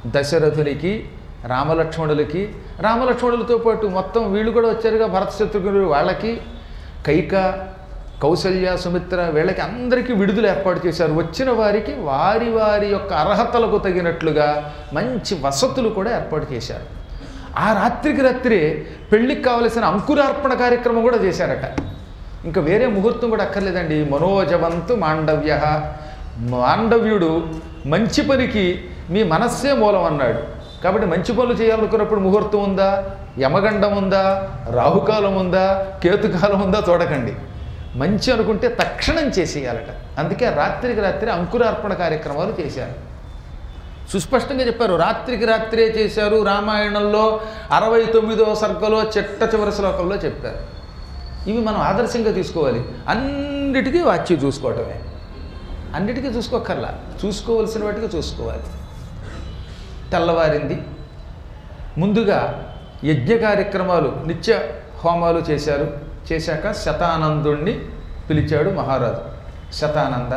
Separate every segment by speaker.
Speaker 1: దశరథునికి రామలక్ష్మణులకి రామలక్ష్మణులతో పాటు మొత్తం వీళ్ళు కూడా వచ్చారుగా భరత శత్రుఘ్నులు వాళ్ళకి కైక కౌసల్య సుమిత్ర వీళ్ళకి అందరికీ విడుదల ఏర్పాటు చేశారు వచ్చిన వారికి వారి వారి యొక్క అర్హతలకు తగినట్లుగా మంచి వసతులు కూడా ఏర్పాటు చేశారు ఆ రాత్రికి రాత్రే పెళ్లికి కావలసిన అంకురార్పణ కార్యక్రమం కూడా చేశారట ఇంకా వేరే ముహూర్తం కూడా అక్కర్లేదండి మనోజవంతు మాండవ్య మాండవ్యుడు మంచి పనికి మీ మనస్సే మూలం అన్నాడు కాబట్టి మంచి పనులు చేయాలనుకున్నప్పుడు ముహూర్తం ఉందా యమగండం ఉందా రాహుకాలం ఉందా కేతుకాలం ఉందా చూడకండి మంచి అనుకుంటే తక్షణం చేసేయాలట అందుకే రాత్రికి రాత్రి అంకురార్పణ కార్యక్రమాలు చేశారు సుస్పష్టంగా చెప్పారు రాత్రికి రాత్రే చేశారు రామాయణంలో అరవై తొమ్మిదో సర్గలో చిట్ట చివరి శ్లోకంలో చెప్పారు ఇవి మనం ఆదర్శంగా తీసుకోవాలి అన్నిటికీ వాచ్యం చూసుకోవటమే అన్నిటికీ చూసుకోకర్లా చూసుకోవలసిన వాటికి చూసుకోవాలి తెల్లవారింది ముందుగా యజ్ఞ కార్యక్రమాలు నిత్య హోమాలు చేశారు చేశాక శతానందుణ్ణి పిలిచాడు మహారాజు శతానంద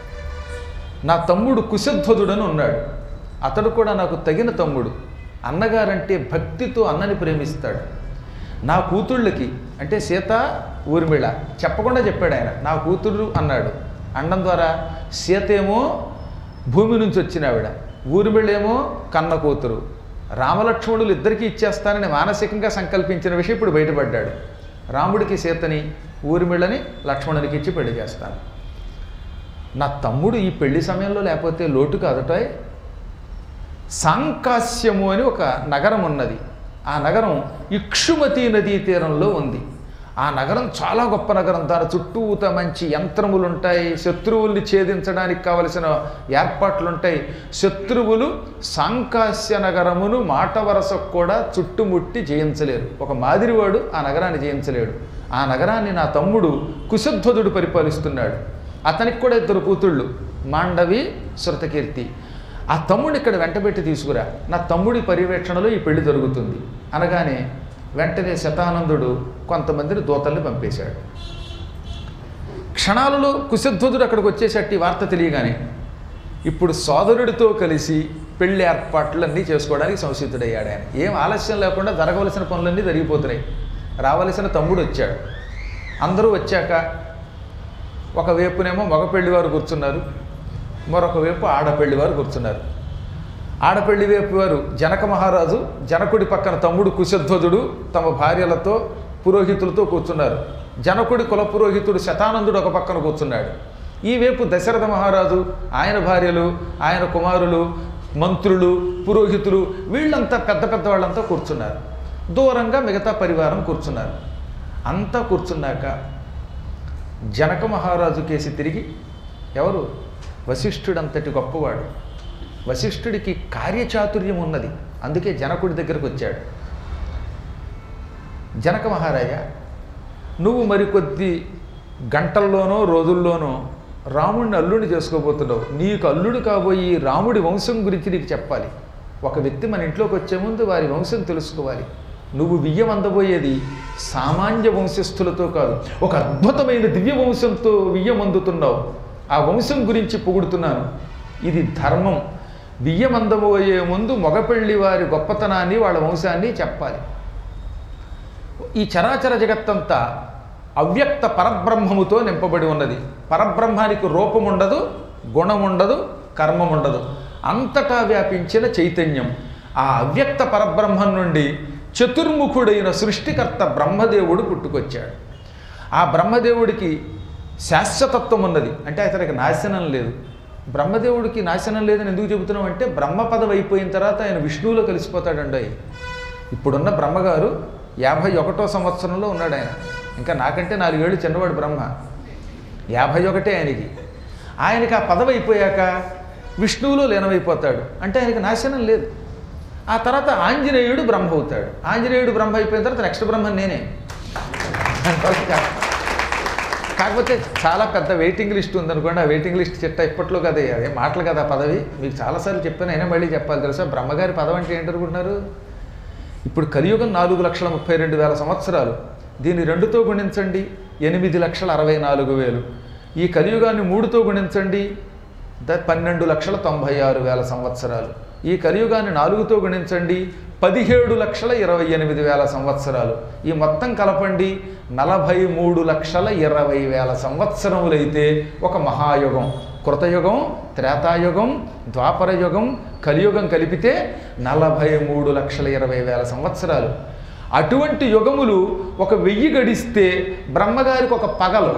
Speaker 1: నా తమ్ముడు కుశధ్వజుడని ఉన్నాడు అతడు కూడా నాకు తగిన తమ్ముడు అన్నగారంటే భక్తితో అన్నని ప్రేమిస్తాడు నా కూతుళ్ళకి అంటే సీత ఊర్మిళ చెప్పకుండా చెప్పాడు ఆయన నా కూతురు అన్నాడు అండం ద్వారా సీత ఏమో భూమి నుంచి వచ్చిన ఆవిడ ఊర్మిళేమో కన్న కూతురు రామలక్ష్మణులు ఇద్దరికీ ఇచ్చేస్తానని మానసికంగా సంకల్పించిన విషయం ఇప్పుడు బయటపడ్డాడు రాముడికి సీతని ఊర్మిళని లక్ష్మణునికి ఇచ్చి పెళ్లి చేస్తాను నా తమ్ముడు ఈ పెళ్లి సమయంలో లేకపోతే లోటు కాదటాయ్ సాంకాస్యము అని ఒక నగరం ఉన్నది ఆ నగరం ఇక్షుమతి నదీ తీరంలో ఉంది ఆ నగరం చాలా గొప్ప నగరం దాని చుట్టూత మంచి యంత్రములు ఉంటాయి శత్రువుల్ని ఛేదించడానికి కావలసిన ఏర్పాట్లు ఉంటాయి శత్రువులు సాంకాస్య నగరమును మాట వరసకు కూడా చుట్టుముట్టి జయించలేరు ఒక మాదిరివాడు ఆ నగరాన్ని జయించలేడు ఆ నగరాన్ని నా తమ్ముడు కుశధ్వజుడు పరిపాలిస్తున్నాడు అతనికి కూడా ఇద్దరు కూతుళ్ళు మాండవి శృతకీర్తి ఆ తమ్ముడు ఇక్కడ వెంటబెట్టి తీసుకురా నా తమ్ముడి పర్యవేక్షణలో ఈ పెళ్లి జరుగుతుంది అనగానే వెంటనే శతానందుడు కొంతమందిని దూతల్ని పంపేశాడు క్షణాలలో కుశధ్వజుడు అక్కడికి వచ్చేసట్టి ఈ వార్త తెలియగానే ఇప్పుడు సోదరుడితో కలిసి పెళ్లి ఏర్పాట్లన్నీ చేసుకోవడానికి సంసిద్ధుడయ్యాడు ఆయన ఏం ఆలస్యం లేకుండా జరగవలసిన పనులన్నీ జరిగిపోతున్నాయి రావలసిన తమ్ముడు వచ్చాడు అందరూ వచ్చాక ఒక వైపునేమో మగ పెళ్లివారు కూర్చున్నారు మరొక వైపు ఆడపెళ్లివారు కూర్చున్నారు ఆడపెళ్లి వైపు వారు జనక మహారాజు జనకుడి పక్కన తమ్ముడు కుశధ్వజుడు తమ భార్యలతో పురోహితులతో కూర్చున్నారు జనకుడి కుల పురోహితుడు శతానందుడు ఒక పక్కన కూర్చున్నాడు ఈ వైపు దశరథ మహారాజు ఆయన భార్యలు ఆయన కుమారులు మంత్రులు పురోహితులు వీళ్ళంతా పెద్ద పెద్ద వాళ్ళంతా కూర్చున్నారు దూరంగా మిగతా పరివారం కూర్చున్నారు అంతా కూర్చున్నాక జనక మహారాజు కేసి తిరిగి ఎవరు వశిష్ఠుడంతటి గొప్పవాడు వశిష్ఠుడికి కార్యచాతుర్యం ఉన్నది అందుకే జనకుడి దగ్గరకు వచ్చాడు జనక మహారాజ నువ్వు మరికొద్ది గంటల్లోనో రోజుల్లోనో రాముడిని అల్లుడిని చేసుకోబోతున్నావు నీకు అల్లుడు కాబోయి ఈ రాముడి వంశం గురించి నీకు చెప్పాలి ఒక వ్యక్తి మన ఇంట్లోకి వచ్చే ముందు వారి వంశం తెలుసుకోవాలి నువ్వు వియ్యం అందబోయేది సామాన్య వంశస్థులతో కాదు ఒక అద్భుతమైన దివ్య వంశంతో వియ్యం అందుతున్నావు ఆ వంశం గురించి పొగుడుతున్నాను ఇది ధర్మం బియ్యం అందబోయే ముందు మగపెళ్లి వారి గొప్పతనాన్ని వాళ్ళ వంశాన్ని చెప్పాలి ఈ చరాచర జగత్తంతా అవ్యక్త పరబ్రహ్మముతో నింపబడి ఉన్నది పరబ్రహ్మానికి రూపం ఉండదు గుణం ఉండదు కర్మం ఉండదు అంతటా వ్యాపించిన చైతన్యం ఆ అవ్యక్త పరబ్రహ్మం నుండి చతుర్ముఖుడైన సృష్టికర్త బ్రహ్మదేవుడు పుట్టుకొచ్చాడు ఆ బ్రహ్మదేవుడికి శాశ్వతత్వం ఉన్నది అంటే అతనికి నాశనం లేదు బ్రహ్మదేవుడికి నాశనం లేదని ఎందుకు చెబుతున్నాం అంటే బ్రహ్మ పదవి అయిపోయిన తర్వాత ఆయన విష్ణువులో కలిసిపోతాడండి ఇప్పుడున్న బ్రహ్మగారు యాభై ఒకటో సంవత్సరంలో ఉన్నాడు ఆయన ఇంకా నాకంటే నాలుగేళ్ళు చిన్నవాడు బ్రహ్మ యాభై ఒకటే ఆయనకి ఆయనకి ఆ పదవి అయిపోయాక విష్ణువులో లీనమైపోతాడు అంటే ఆయనకి నాశనం లేదు ఆ తర్వాత ఆంజనేయుడు బ్రహ్మ అవుతాడు ఆంజనేయుడు బ్రహ్మ అయిపోయిన తర్వాత నెక్స్ట్ బ్రహ్మ నేనే కాకపోతే చాలా పెద్ద వెయిటింగ్ లిస్ట్ ఉందనుకోండి ఆ వెయిటింగ్ లిస్ట్ చిట్ట ఇప్పట్లో కదా అదే మాటలు కదా ఆ పదవి మీకు చాలాసార్లు చెప్పాను అయినా మళ్ళీ చెప్పాలి తెలుసా బ్రహ్మగారి పదవి అంటే ఏంటనుకుంటున్నారు ఇప్పుడు కలియుగం నాలుగు లక్షల ముప్పై రెండు వేల సంవత్సరాలు దీన్ని రెండుతో గుణించండి ఎనిమిది లక్షల అరవై నాలుగు వేలు ఈ కలియుగాన్ని మూడుతో గుణించండి ద పన్నెండు లక్షల తొంభై ఆరు వేల సంవత్సరాలు ఈ కలియుగాన్ని నాలుగుతో గుణించండి పదిహేడు లక్షల ఇరవై ఎనిమిది వేల సంవత్సరాలు ఈ మొత్తం కలపండి నలభై మూడు లక్షల ఇరవై వేల సంవత్సరములైతే ఒక మహాయుగం కృతయుగం త్రేతాయుగం ద్వాపర యుగం కలియుగం కలిపితే నలభై మూడు లక్షల ఇరవై వేల సంవత్సరాలు అటువంటి యుగములు ఒక వెయ్యి గడిస్తే బ్రహ్మగారికి ఒక పగలు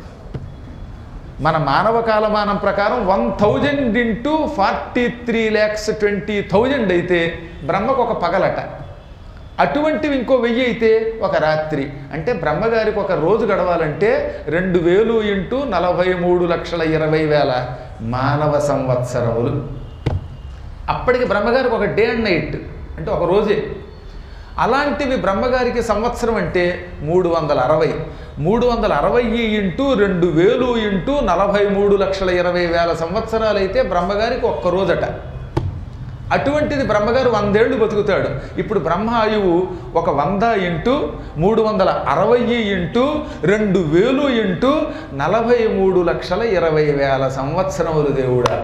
Speaker 1: మన మానవ కాలమానం ప్రకారం one thousand into forty three lakhs twenty thousand అయితే బ్రహ్మకు ఒక పగలట అటువంటివి ఇంకో వెయ్యి అయితే ఒక రాత్రి అంటే బ్రహ్మగారికి ఒక రోజు గడవాలంటే రెండు వేలు ఇంటూ నలభై మూడు లక్షల ఇరవై వేల మానవ సంవత్సరములు అప్పటికి బ్రహ్మగారికి ఒక డే అండ్ నైట్ అంటే ఒక రోజే అలాంటివి బ్రహ్మగారికి సంవత్సరం అంటే మూడు వందల అరవై మూడు వందల అరవై ఇంటూ రెండు వేలు ఇంటూ నలభై మూడు లక్షల ఇరవై వేల సంవత్సరాలు అయితే బ్రహ్మగారికి ఒక్క రోజట అటువంటిది బ్రహ్మగారు వందేళ్లు బతుకుతాడు ఇప్పుడు బ్రహ్మ ఆయువు ఒక వంద ఇంటూ మూడు వందల అరవై ఇంటూ రెండు వేలు ఇంటూ నలభై మూడు లక్షల ఇరవై వేల సంవత్సరములు దేవుడా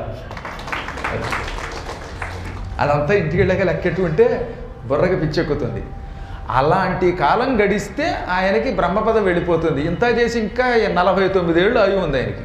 Speaker 1: అదంతా ఇంటికి వెళ్ళాక లెక్కెట్టుంటే బుర్రకి పిచ్చెక్కుతుంది అలాంటి కాలం గడిస్తే ఆయనకి బ్రహ్మపదం వెళ్ళిపోతుంది ఇంత చేసి ఇంకా నలభై తొమ్మిదేళ్ళు ఆయువు ఉంది ఆయనకి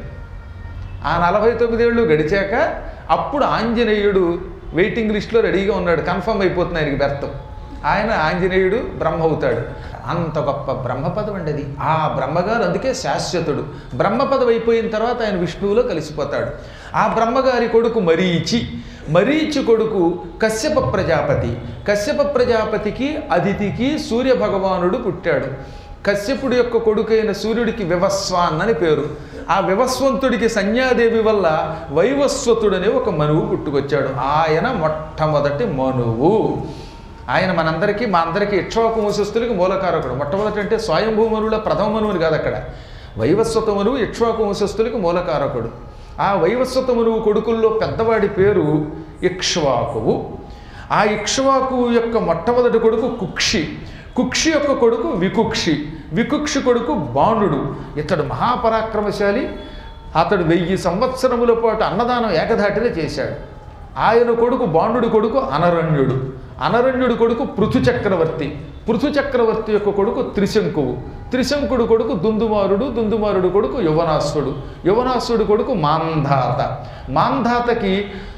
Speaker 1: ఆ నలభై తొమ్మిదేళ్ళు గడిచాక అప్పుడు ఆంజనేయుడు వెయిటింగ్ లిస్ట్లో రెడీగా ఉన్నాడు కన్ఫర్మ్ అయిపోతుంది ఆయనకి బెర్తం ఆయన ఆంజనేయుడు బ్రహ్మ అవుతాడు అంత గొప్ప బ్రహ్మపదం అండి అది ఆ బ్రహ్మగారు అందుకే శాశ్వతుడు బ్రహ్మపదం అయిపోయిన తర్వాత ఆయన విష్ణువులో కలిసిపోతాడు ఆ బ్రహ్మగారి కొడుకు మరీచి మరీచి కొడుకు కశ్యప ప్రజాపతి కశ్యప ప్రజాపతికి అదితికి సూర్య భగవానుడు పుట్టాడు కశ్యపుడి యొక్క కొడుకైన సూర్యుడికి వివస్వాన్ అని పేరు ఆ వివస్వంతుడికి సంజ్ఞాదేవి వల్ల వైవస్వతుడనే ఒక మనువు పుట్టుకొచ్చాడు ఆయన మొట్టమొదటి మనువు ఆయన మనందరికీ మా అందరికీ ఇక్ష్వాకు వంశస్థులకి మూలకారకుడు మొట్టమొదటి అంటే స్వయంభూ మనువుల ప్రథమ మనువుని కాదు అక్కడ వైవస్వత మనువు ఇక్ష్వాకు వంశస్థులకి మూలకారకుడు ఆ వైవస్వత మనువు కొడుకుల్లో పెద్దవాడి పేరు ఇక్ష్వాకువు ఆ ఇక్ష్వాకు యొక్క మొట్టమొదటి కొడుకు కుక్షి కుక్షి యొక్క కొడుకు వికుక్షి వికుక్షి కొడుకు బాణుడు ఇతడు మహాపరాక్రమశాలి అతడు వెయ్యి సంవత్సరముల పాటు అన్నదానం ఏకధాటిన చేశాడు ఆయన కొడుకు బాణుడి కొడుకు అనరణ్యుడు అనరణ్యుడి కొడుకు పృథు చక్రవర్తి పృథు చక్రవర్తి యొక్క కొడుకు త్రిశంకువు త్రిశంకుడు కొడుకు దుందుమారుడు దుందుమారుడు కొడుకు యువనాశ్వడు యువనాశ్వడు కొడుకు మాంధాత మాంధాతకి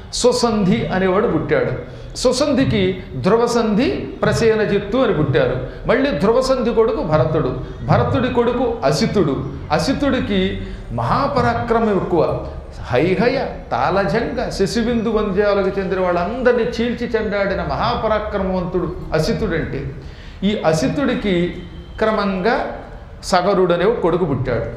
Speaker 1: సుసంధి అనేవాడు పుట్టాడు సుసంధికి ధ్రువసంధి ప్రసేనజిత్తు అని పుట్టారు మళ్ళీ ధ్రువసంధి కొడుకు భరతుడు భరతుడి కొడుకు అసితుడు అసితుడికి మహాపరాక్రమం ఎక్కువ హైహయ తాళజంగ శశిబిందు వంద్యాలకు చెందిన వాళ్ళందరినీ చీల్చి చెండాడిన మహాపరాక్రమవంతుడు అసితుడంటే ఈ అసితుడికి క్రమంగా సగరుడనే ఒక కొడుకు పుట్టాడు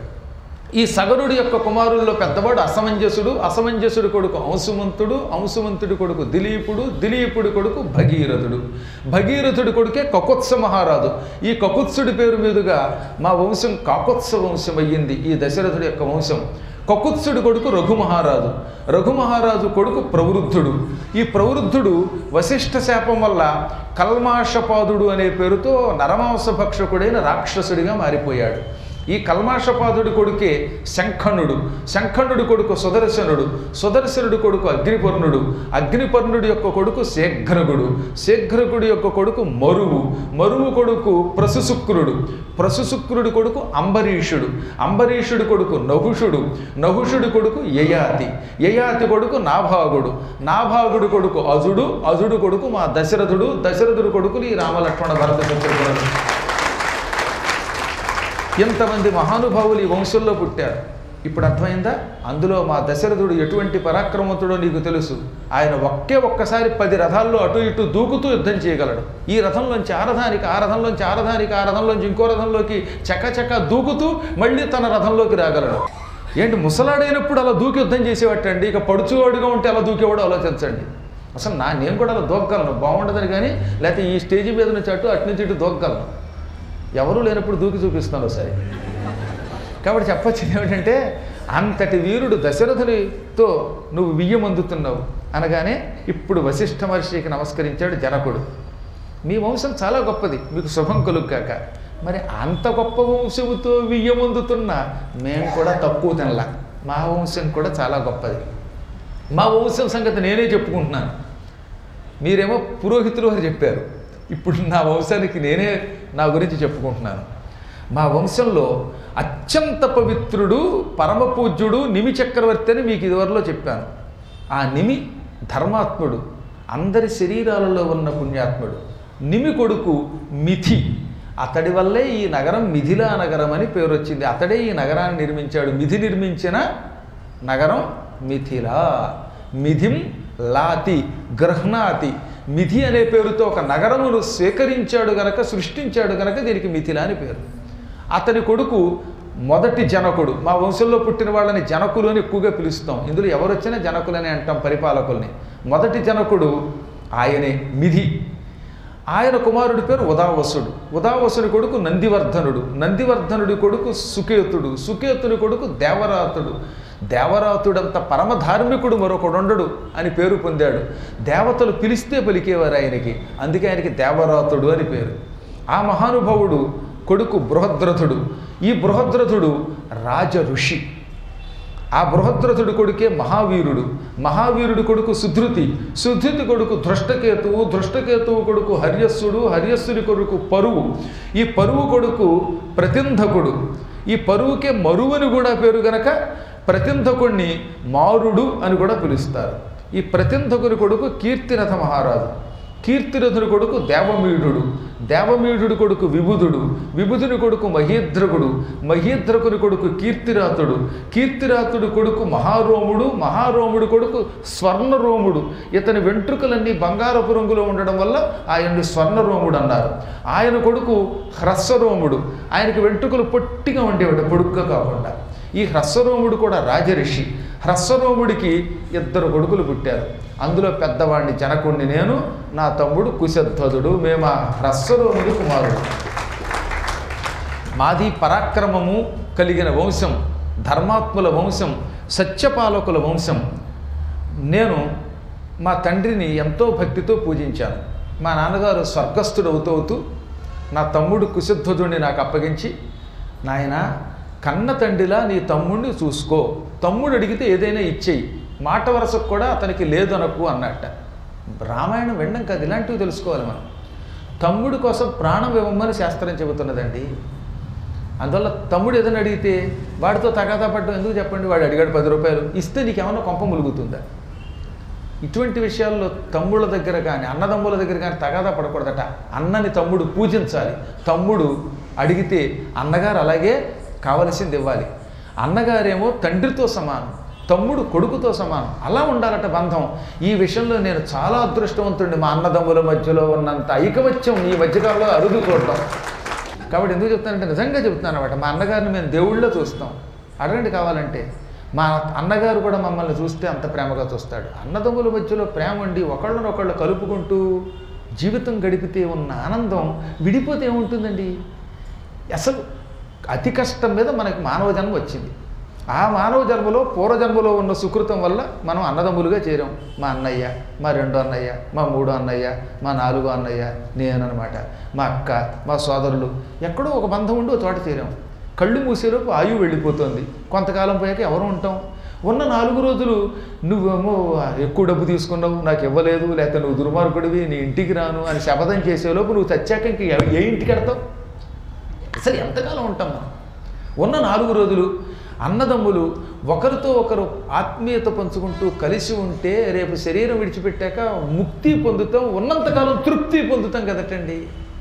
Speaker 1: ఈ సగరుడి యొక్క కుమారుల్లో పెద్దవాడు అసమంజసుడు అసమంజసుడి కొడుకు అంశుమంతుడు అంశుమంతుడి కొడుకు దిలీపుడు దిలీపుడి కొడుకు భగీరథుడు భగీరథుడి కొడుకే కకుత్స మహారాజు ఈ కకుత్సుడి పేరు మీదుగా మా వంశం కాకుత్స వంశం అయ్యింది ఈ దశరథుడి యొక్క వంశం కకుత్సుడి కొడుకు రఘుమహారాజు రఘుమహారాజు కొడుకు ప్రవృద్ధుడు ఈ ప్రవృద్ధుడు వశిష్ఠ శాపం వల్ల కల్మాషపాదుడు అనే పేరుతో నరమాంసభక్షకుడైన రాక్షసుడిగా మారిపోయాడు ఈ కల్మాషపాదుడి కొడుకే శంఖనుడు శంఖనుడి కొడుకు సుదర్శనుడు సుదర్శనుడి కొడుకు అగ్నిపర్ణుడు అగ్నిపర్ణుడి యొక్క కొడుకు శీఘ్రగుడు శీఘ్రగుడి యొక్క కొడుకు మరువు మరువు కొడుకు ప్రసుశుక్రుడు ప్రసుశుక్రుడి కొడుకు అంబరీషుడు అంబరీషుడి కొడుకు నహుషుడు నహుషుడి కొడుకు యయాతి యయాతి కొడుకు నాభాగుడు నాభాగుడి కొడుకు అజుడు అజుడు కొడుకు మా దశరథుడు దశరథుడి కొడుకులు ఈ రామలక్ష్మణ భరత శత్రుఘ్నుడు ఎంతమంది మహానుభావులు ఈ వంశంలో పుట్టారు ఇప్పుడు అర్థమైందా అందులో మా దశరథుడు ఎటువంటి పరాక్రమవంతుడో నీకు తెలుసు ఆయన ఒకే ఒక్కసారి పది రథాల్లో అటు ఇటు దూకుతూ యుద్ధం చేయగలడు ఈ రథంలోంచి ఆ రథానికి ఆ రథంలోంచి ఆ రథానికి ఆ రథంలోంచి ఇంకో రథంలోకి చకచక దూకుతూ మళ్ళీ తన రథంలోకి రాగలడు ఏంటి ముసలాడైనప్పుడు అలా దూకి యుద్ధం చేసేవాటండి ఇక పడుచువాడుగా ఉంటే అలా దూకేవాడు ఆలోచించండి అసలు నా నేను కూడా అలా దూకగలను బాగుండదని కానీ లేకపోతే ఈ స్టేజీ మీద నుంచి అటు అటు నుంచి ఇటు దూకగలను ఎవరూ లేనప్పుడు దూకి చూపిస్తాను ఒకసారి కాబట్టి చెప్పొచ్చింది ఏమిటంటే అంతటి వీరుడు దశరథునితో నువ్వు వియ్యం అందుతున్నావు అనగానే ఇప్పుడు వశిష్ఠ మహర్షికి నమస్కరించాడు జనకుడు మీ వంశం చాలా గొప్పది మీకు శుభం కలుగ్గాక మరి అంత గొప్ప వంశముతో వియ్యం అందుతున్నా మేము కూడా తక్కువ తినలా మా వంశం కూడా చాలా గొప్పది మా వంశం సంగతి నేనే చెప్పుకుంటున్నాను మీరేమో పురోహితులు అని చెప్పారు ఇప్పుడు నా వంశానికి నేనే నా గురించి చెప్పుకుంటున్నాను మా వంశంలో అత్యంత పవిత్రుడు పరమ పూజ్యుడు నిమి చక్రవర్తి అని మీకు ఇదివరలో చెప్పాను ఆ నిమి ధర్మాత్ముడు అందరి శరీరాలలో ఉన్న పుణ్యాత్ముడు నిమి కొడుకు మిథి అతడి వల్లే ఈ నగరం మిథిలా నగరం అని పేరు వచ్చింది అతడే ఈ నగరాన్ని నిర్మించాడు మిథి నిర్మించిన నగరం మిథిలా మిథిం లాతి గృహ్ణాతి మిథి అనే పేరుతో ఒక నగరమును స్వీకరించాడు గనక సృష్టించాడు గనక దీనికి మిథిలా అని పేరు అతని కొడుకు మొదటి జనకుడు మా వంశంలో పుట్టిన వాళ్ళని జనకులు అని ఎక్కువగా పిలుస్తాం ఇందులో ఎవరు వచ్చినా జనకులని అంటాం పరిపాలకుల్ని మొదటి జనకుడు ఆయనే మిథి ఆయన కుమారుడి పేరు ఉదావసుడు ఉదావసుని కొడుకు నందివర్ధనుడు నందివర్ధనుడి కొడుకు సుకేతుడు సుకేతుని కొడుకు దేవరాతుడు దేవరాతుడంత పరమధార్మికుడు మరొకడుండడు అని పేరు పొందాడు దేవతలు పిలిస్తే పలికేవారు ఆయనకి అందుకే ఆయనకి దేవరాతుడు అని పేరు ఆ మహానుభావుడు కొడుకు బృహద్రథుడు ఈ బృహద్రథుడు రాజ ఋషి ఆ బృహద్రథుడి కొడుకే మహావీరుడు మహావీరుడి కొడుకు సుధృతి సుధృతి కొడుకు దృష్టకేతువు దృష్టకేతువు కొడుకు హర్యస్సుడు హర్యస్సుడి కొడుకు పరువు ఈ పరువు కొడుకు ప్రతింధకుడు ఈ పరువుకే మరువని కూడా పేరు గనక ప్రతింధకుణ్ణి మారుడు అని కూడా పిలుస్తారు ఈ ప్రతింధకుని కొడుకు కీర్తిరథ మహారాజు కీర్తిరథుని కొడుకు దేవమీఢుడు దేవమీఢుడి కొడుకు విబుధుడు విబుధుని కొడుకు మహీద్రకుడు మహీద్రకుని కొడుకు కీర్తిరాతుడు కీర్తిరాతుడి కొడుకు మహారోముడు మహారోముడి కొడుకు స్వర్ణరోముడు ఇతని వెంట్రుకలన్నీ బంగారపు రంగులో ఉండడం వల్ల ఆయన్ని స్వర్ణరోముడు అన్నారు ఆయన కొడుకు హ్రస్వరోముడు ఆయనకి వెంట్రుకలు పొట్టిగా ఉండేవాడు పొడుగ్గా కాకుండా ఈ హ్రస్వరోముడు కూడా రాజరిషి హ్రస్వరోముడికి ఇద్దరు కొడుకులు పుట్టారు అందులో పెద్దవాడిని జనకుణ్ణి నేను నా తమ్ముడు కుశధ్వజుడు మేము ఆ హ్రస్వరోముడి కుమారుడు మాది పరాక్రమము కలిగిన వంశం ధర్మాత్ముల వంశం సత్యపాలకుల వంశం నేను మా తండ్రిని ఎంతో భక్తితో పూజించాను మా నాన్నగారు స్వర్గస్థుడు అవుతూ అవుతూ నా తమ్ముడు కుశధ్వజుడిని నాకు అప్పగించి నాయన కన్న తండ్రిలా నీ తమ్ముడిని చూసుకో తమ్ముడు అడిగితే ఏదైనా ఇచ్చేయి మాట వరసకు కూడా అతనికి లేదు అనకు అన్నట్ట రామాయణం వినడం కాదు ఇలాంటివి తెలుసుకోవాలి మనం తమ్ముడి కోసం ప్రాణం ఇవ్వమని శాస్త్రం చెబుతున్నదండి అందువల్ల తమ్ముడు ఏదైనా అడిగితే వాడితో తగాదా పడ్డం ఎందుకు చెప్పండి వాడు అడిగాడు పది రూపాయలు ఇస్తే నీకేమన్నా కొంప ములుగుతుందా ఇటువంటి విషయాల్లో తమ్ముళ్ళ దగ్గర కానీ అన్నదమ్ముల దగ్గర కానీ తగాదా పడకూడదట అన్నని తమ్ముడు పూజించాలి తమ్ముడు అడిగితే అన్నగారు అలాగే కావలసింది ఇవ్వాలి అన్నగారేమో తండ్రితో సమానం తమ్ముడు కొడుకుతో సమానం అలా ఉండాలట బంధం ఈ విషయంలో నేను చాలా అదృష్టవంతుడిని మా అన్నదమ్ముల మధ్యలో ఉన్నంత ఐకమత్యం ఈ మధ్యకాలంలో అరుదు చూడటం కాబట్టి ఎందుకు చెప్తానంటే నిజంగా చెప్తున్నాను అనమాట మా అన్నగారిని మేము దేవుళ్ళో చూస్తాం అడగండి కావాలంటే మా అన్నగారు కూడా మమ్మల్ని చూస్తే అంత ప్రేమగా చూస్తాడు అన్నదమ్ముల మధ్యలో ప్రేమ ఉండి ఒకళ్ళనొకళ్ళు కలుపుకుంటూ జీవితం గడిపితే ఉన్న ఆనందం విడిపోతే ఏముంటుందండి అసలు అతి కష్టం మీద మనకి మానవ జన్మ వచ్చింది ఆ మానవ జన్మలో పూర్వజన్మలో ఉన్న సుకృతం వల్ల మనం అన్నదమ్ములుగా చేరాం మా అన్నయ్య మా రెండో అన్నయ్య మా మూడో అన్నయ్య మా నాలుగో అన్నయ్య నేననమాట మా అక్క మా సోదరులు ఎక్కడో ఒక బంధం ఉండి ఒక చోట చేరాం కళ్ళు మూసేలోపు ఆయువు వెళ్ళిపోతుంది కొంతకాలం పోయాక ఎవరు ఉంటాం ఉన్న నాలుగు రోజులు నువ్వేమో ఎక్కువ డబ్బు తీసుకున్నావు నాకు ఇవ్వలేదు లేకపోతే నువ్వు దుర్మార్గుడివి నీ ఇంటికి రాను అని శపథం చేసేలోపు నువ్వు చచ్చాక ఇంక ఎ- ఏ ఇంటికి వెడతావు అసలు ఎంతకాలం ఉంటాం మనం ఉన్న నాలుగు రోజులు అన్నదమ్ములు ఒకరితో ఒకరు ఆత్మీయత పంచుకుంటూ కలిసి ఉంటే రేపు శరీరం విడిచిపెట్టాక ముక్తి పొందుతాం ఉన్నంతకాలం తృప్తి పొందుతాం కదటండి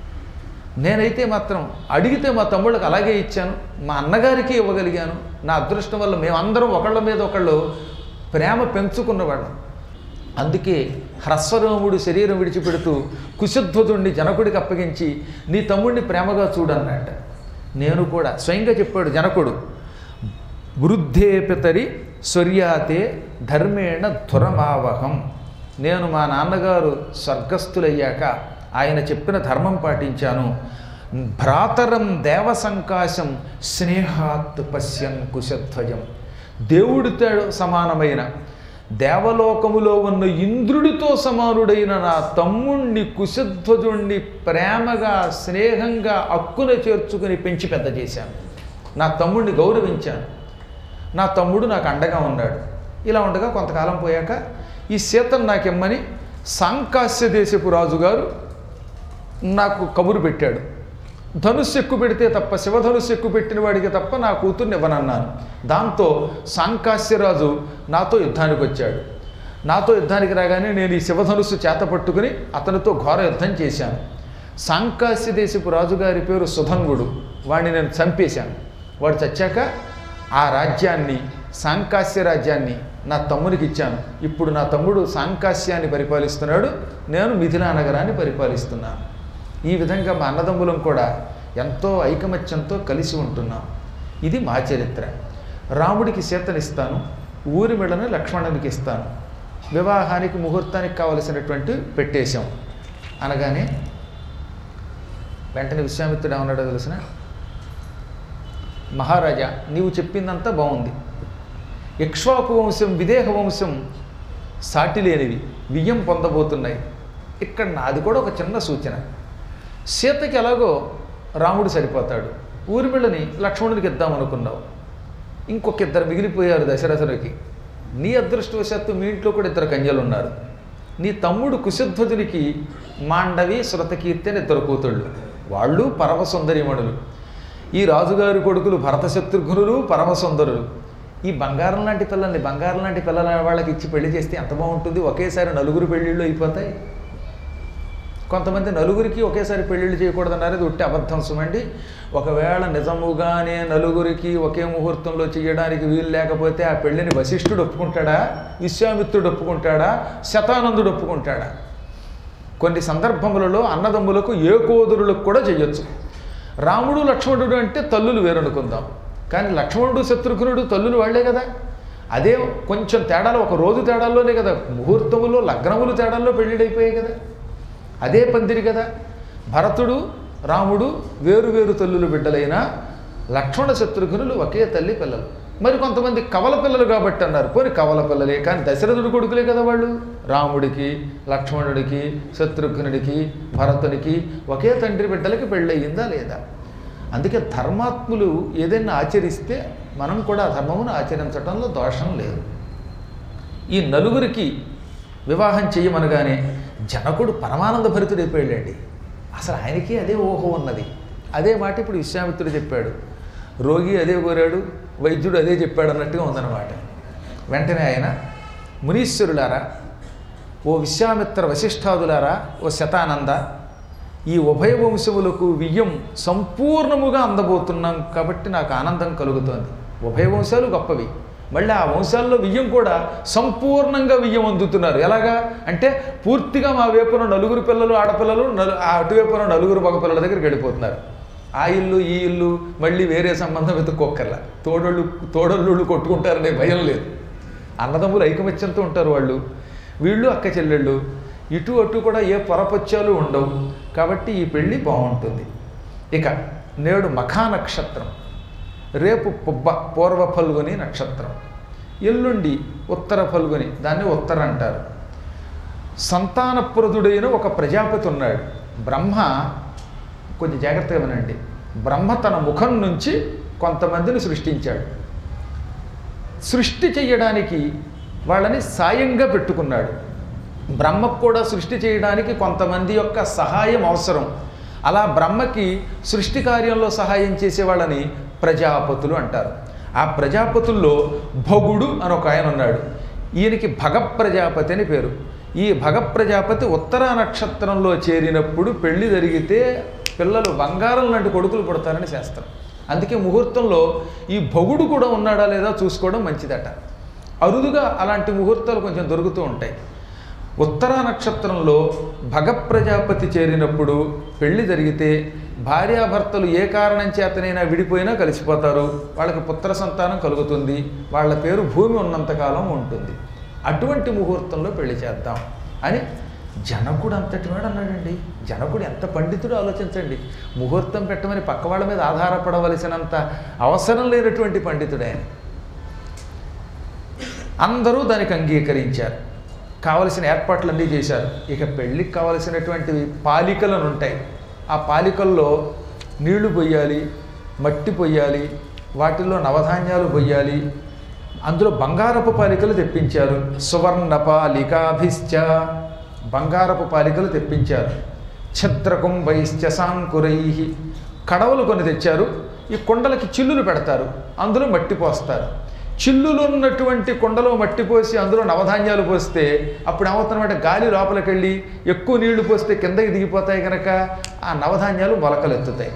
Speaker 1: నేనైతే మాత్రం అడిగితే మా తమ్ముళ్ళకి అలాగే ఇచ్చాను మా అన్నగారికి ఇవ్వగలిగాను నా అదృష్టం వల్ల మేమందరం ఒకళ్ళ మీద ఒకళ్ళు ప్రేమ పెంచుకున్నవాళ్ళం అందుకే హ్రస్వరోముడు శరీరం విడిచిపెడుతూ కుశధ్వజుణ్ణి జనకుడికి అప్పగించి నీ తమ్ముడిని ప్రేమగా చూడన్నట్ట నేను కూడా స్వయంగా చెప్పాడు జనకుడు వృద్ధే పితరి స్వర్యాతే ధర్మేణ ధురమావహం నేను మా నాన్నగారు స్వర్గస్థులయ్యాక ఆయన చెప్పిన ధర్మం పాటించాను భ్రాతరం దేవసంకాశం స్నేహాత్ పశ్యన్ కుశధ్వజం దేవుడితో సమానమైన దేవలోకములో ఉన్న ఇంద్రుడితో సమానుడైన నా తమ్ముణ్ణి కుశధ్వజుణ్ణి ప్రేమగా స్నేహంగా అక్కున చేర్చుకుని పెంచి పెద్ద చేశాను నా తమ్ముడిని గౌరవించాను నా తమ్ముడు నాకు అండగా ఉన్నాడు ఇలా ఉండగా కొంతకాలం పోయాక ఈ సీతను నాకిమ్మని సాంకాస్య దేశపు రాజుగారు నాకు కబురు పెట్టాడు ధనుస్సు ఎక్కువ పెడితే తప్ప శివధనుస్సు ఎక్కువ పెట్టిన వాడికి తప్ప నా కూతుర్ని ఇవ్వనన్నాను దాంతో సాంకాస్యరాజు నాతో యుద్ధానికి వచ్చాడు నాతో యుద్ధానికి రాగానే నేను ఈ శివధనుస్సు చేత పట్టుకుని అతనితో ఘోర యుద్ధం చేశాను సాంకాస్య దేశపు రాజుగారి పేరు సుధంగుడు వాడిని నేను చంపేశాను వాడు చచ్చాక ఆ రాజ్యాన్ని సాంకాస్య రాజ్యాన్ని నా తమ్మునికి ఇచ్చాను ఇప్పుడు నా తమ్ముడు సాంకాస్యాన్ని పరిపాలిస్తున్నాడు నేను మిథిలా నగరాన్ని పరిపాలిస్తున్నాను ఈ విధంగా మా అన్నదమ్ములం కూడా ఎంతో ఐకమత్యంతో కలిసి ఉంటున్నాం ఇది మా చరిత్ర రాముడికి సీతనిస్తాను ఊరిమిళను లక్ష్మణునికి ఇస్తాను వివాహానికి ముహూర్తానికి కావలసినటువంటి పెట్టేశాం అనగానే వెంటనే విశ్వామిత్రుడు ఏమన్నాడో తెలిసిన మహారాజా నీవు చెప్పిందంతా బాగుంది ఇక్ష్వాకు వంశం విదేహ వంశం సాటి లేనివి బియ్యం పొందబోతున్నాయి ఇక్కడ నాది కూడా ఒక చిన్న సూచన సీతకి ఎలాగో రాముడు సరిపోతాడు ఊర్మిళని లక్ష్మణుడికి ఇద్దామనుకున్నావు ఇంకొక ఇద్దరు మిగిలిపోయారు దశరథునికి నీ అదృష్టవశాత్తు మీ ఇంట్లో కూడా ఇద్దరు కన్యలు ఉన్నారు నీ తమ్ముడు కుశధ్వజునికి మాండవి శృతకీర్తి అని ఇద్దరు కూతుళ్ళు వాళ్ళు పరమ సుందరిమణులు ఈ రాజుగారి కొడుకులు భరత శత్రుఘ్నులు పరమ సుందరులు ఈ బంగారం లాంటి పిల్లల్ని బంగారం లాంటి పిల్లల వాళ్ళకి ఇచ్చి పెళ్లి చేస్తే ఎంత బాగుంటుంది ఒకేసారి నలుగురు పెళ్ళిళ్ళు అయిపోతాయి కొంతమంది నలుగురికి ఒకేసారి పెళ్ళిళ్ళు చేయకూడదన్నారు అది ఉట్టి అబద్ధం సుమండి ఒకవేళ నిజముగానే నలుగురికి ఒకే ముహూర్తంలో చేయడానికి వీలు లేకపోతే ఆ పెళ్ళిని వశిష్ఠుడు ఒప్పుకుంటాడా విశ్వామిత్రుడు ఒప్పుకుంటాడా శతానందుడు ఒప్పుకుంటాడా కొన్ని సందర్భములలో అన్నదమ్ములకు ఏ కోదురులకు కూడా చేయొచ్చు రాముడు లక్ష్మణుడు అంటే తల్లులు వేరనుకుందాం కానీ లక్ష్మణుడు శత్రుఘ్నుడు తల్లులు వాళ్లే కదా అదే కొంచెం తేడాలు ఒక రోజు తేడాల్లోనే కదా ముహూర్తములో లగ్నములు తేడాల్లో పెళ్ళిడైపోయాయి కదా అదే పందిరి కదా భరతుడు రాముడు వేరు వేరు తల్లులు బిడ్డలైన లక్ష్మణ శత్రుఘ్నులు ఒకే తల్లి పిల్లలు మరి కొంతమంది కవల పిల్లలు కాబట్టి అన్నారు పోని కవల పిల్లలే కానీ దశరథుడు కొడుకులే కదా వాళ్ళు రాముడికి లక్ష్మణుడికి శత్రుఘ్నుడికి భరతునికి ఒకే తండ్రి బిడ్డలకి పెళ్ళయిందా లేదా అందుకే ధర్మాత్ములు ఏదైనా ఆచరిస్తే మనం కూడా ఆ ధర్మమును ఆచరించడంలో దోషం లేదు ఈ నలుగురికి వివాహం చేయమనగానే జనకుడు పరమానంద భరితుడైపోయాడండి అసలు ఆయనకి అదే ఊహ ఉన్నది అదే మాట ఇప్పుడు విశ్వామిత్రుడు చెప్పాడు రోగి అదే కోరాడు వైద్యుడు అదే చెప్పాడు అన్నట్టుగా ఉందన్నమాట వెంటనే ఆయన మునీశ్వరులారా ఓ విశ్వామిత్ర వశిష్ఠాదులారా ఓ శతానంద ఈ ఉభయ వంశములకు వియ్యం సంపూర్ణముగా అందబోతున్నాం కాబట్టి నాకు ఆనందం కలుగుతోంది ఉభయ వంశాలు గొప్పవి మళ్ళీ ఆ వంశాల్లో వియ్యం కూడా సంపూర్ణంగా వియ్యం అందుతున్నారు ఎలాగా అంటే పూర్తిగా మా వైపున నలుగురు పిల్లలు ఆడపిల్లలు నలు ఆ అటువైపున నలుగురు మగ పిల్లల దగ్గరికి వెళ్ళిపోతున్నారు ఆ ఇల్లు ఈ ఇల్లు మళ్ళీ వేరే సంబంధం వెతుక్కోక్కర్లా తోడోళ్ళు తోడోళ్ళు కొట్టుకుంటారనే భయం లేదు అన్నదమ్ములు ఐకమత్యంతో ఉంటారు వాళ్ళు వీళ్ళు అక్క చెల్లెళ్ళు ఇటు అటు కూడా ఏ పొరపత్యాలు ఉండవు కాబట్టి ఈ పెళ్ళి బాగుంటుంది ఇక నేడు మఖా నక్షత్రం రేపు పుబ్బ పూర్వ ఫల్గుని నక్షత్రం ఎల్లుండి ఉత్తర ఫల్గుని దాన్ని ఉత్తర అంటారు సంతానప్రదుడైన ఒక ప్రజాపతి ఉన్నాడు బ్రహ్మ కొంచెం జాగ్రత్తగా వినండి బ్రహ్మ తన ముఖం నుంచి కొంతమందిని సృష్టించాడు సృష్టి చేయడానికి వాళ్ళని సాయంగా పెట్టుకున్నాడు బ్రహ్మకు కూడా సృష్టి చేయడానికి కొంతమంది యొక్క సహాయం అవసరం అలా బ్రహ్మకి సృష్టి కార్యంలో సహాయం చేసే వాళ్ళని ప్రజాపతులు అంటారు ఆ ప్రజాపతుల్లో భగుడు అని ఒక ఆయన ఉన్నాడు ఈయనకి భగ ప్రజాపతి అని పేరు ఈ భగ ప్రజాపతి ఉత్తర నక్షత్రంలో చేరినప్పుడు పెళ్లి జరిగితే పిల్లలు బంగారం లాంటి కొడుకులు పుడతారని శాస్త్రం అందుకే ముహూర్తంలో ఈ భగుడు కూడా ఉన్నాడా లేదా చూసుకోవడం మంచిదట అరుదుగా అలాంటి ముహూర్తాలు కొంచెం దొరుకుతూ ఉంటాయి ఉత్తర నక్షత్రంలో భగ ప్రజాపతి చేరినప్పుడు పెళ్లి జరిగితే భార్యాభర్తలు ఏ కారణం చేతనైనా విడిపోయినా కలిసిపోతారు వాళ్ళకి పుత్ర సంతానం కలుగుతుంది వాళ్ళ పేరు భూమి ఉన్నంతకాలం ఉంటుంది అటువంటి ముహూర్తంలో పెళ్లి చేద్దాం అని జనకుడు అంతటి వాడు అన్నాడండి జనకుడు ఎంత పండితుడు ఆలోచించండి ముహూర్తం పెట్టమని పక్క వాళ్ళ మీద ఆధారపడవలసినంత అవసరం లేనటువంటి పండితుడు ఆయన అందరూ దానికి అంగీకరించారు కావలసిన ఏర్పాట్లన్నీ చేశారు ఇక పెళ్ళికి కావలసినటువంటివి పాలికలను ఉంటాయి ఆ పాలికల్లో నీళ్లు పొయ్యాలి మట్టి పొయ్యాలి వాటిల్లో నవధాన్యాలు పొయ్యాలి అందులో బంగారపు పాలికలు తెప్పించారు సువర్ణ పాలికాభిశ్చ బంగారపు పాలికలు తెప్పించారు ఛద్రకుంభైశ్చ సాంకురై కడవలు కొన్ని తెచ్చారు ఈ కుండలకి చిల్లులు పెడతారు అందులో మట్టి పోస్తారు చిల్లులు ఉన్నటువంటి కుండలో మట్టి పోసి అందులో నవధాన్యాలు పోస్తే అప్పుడు ఏమవుతున్నమాట గాలి లోపలికి వెళ్ళి ఎక్కువ నీళ్లు పోస్తే కిందకి దిగిపోతాయి కనుక ఆ నవధాన్యాలు మొలకలెత్తుతాయి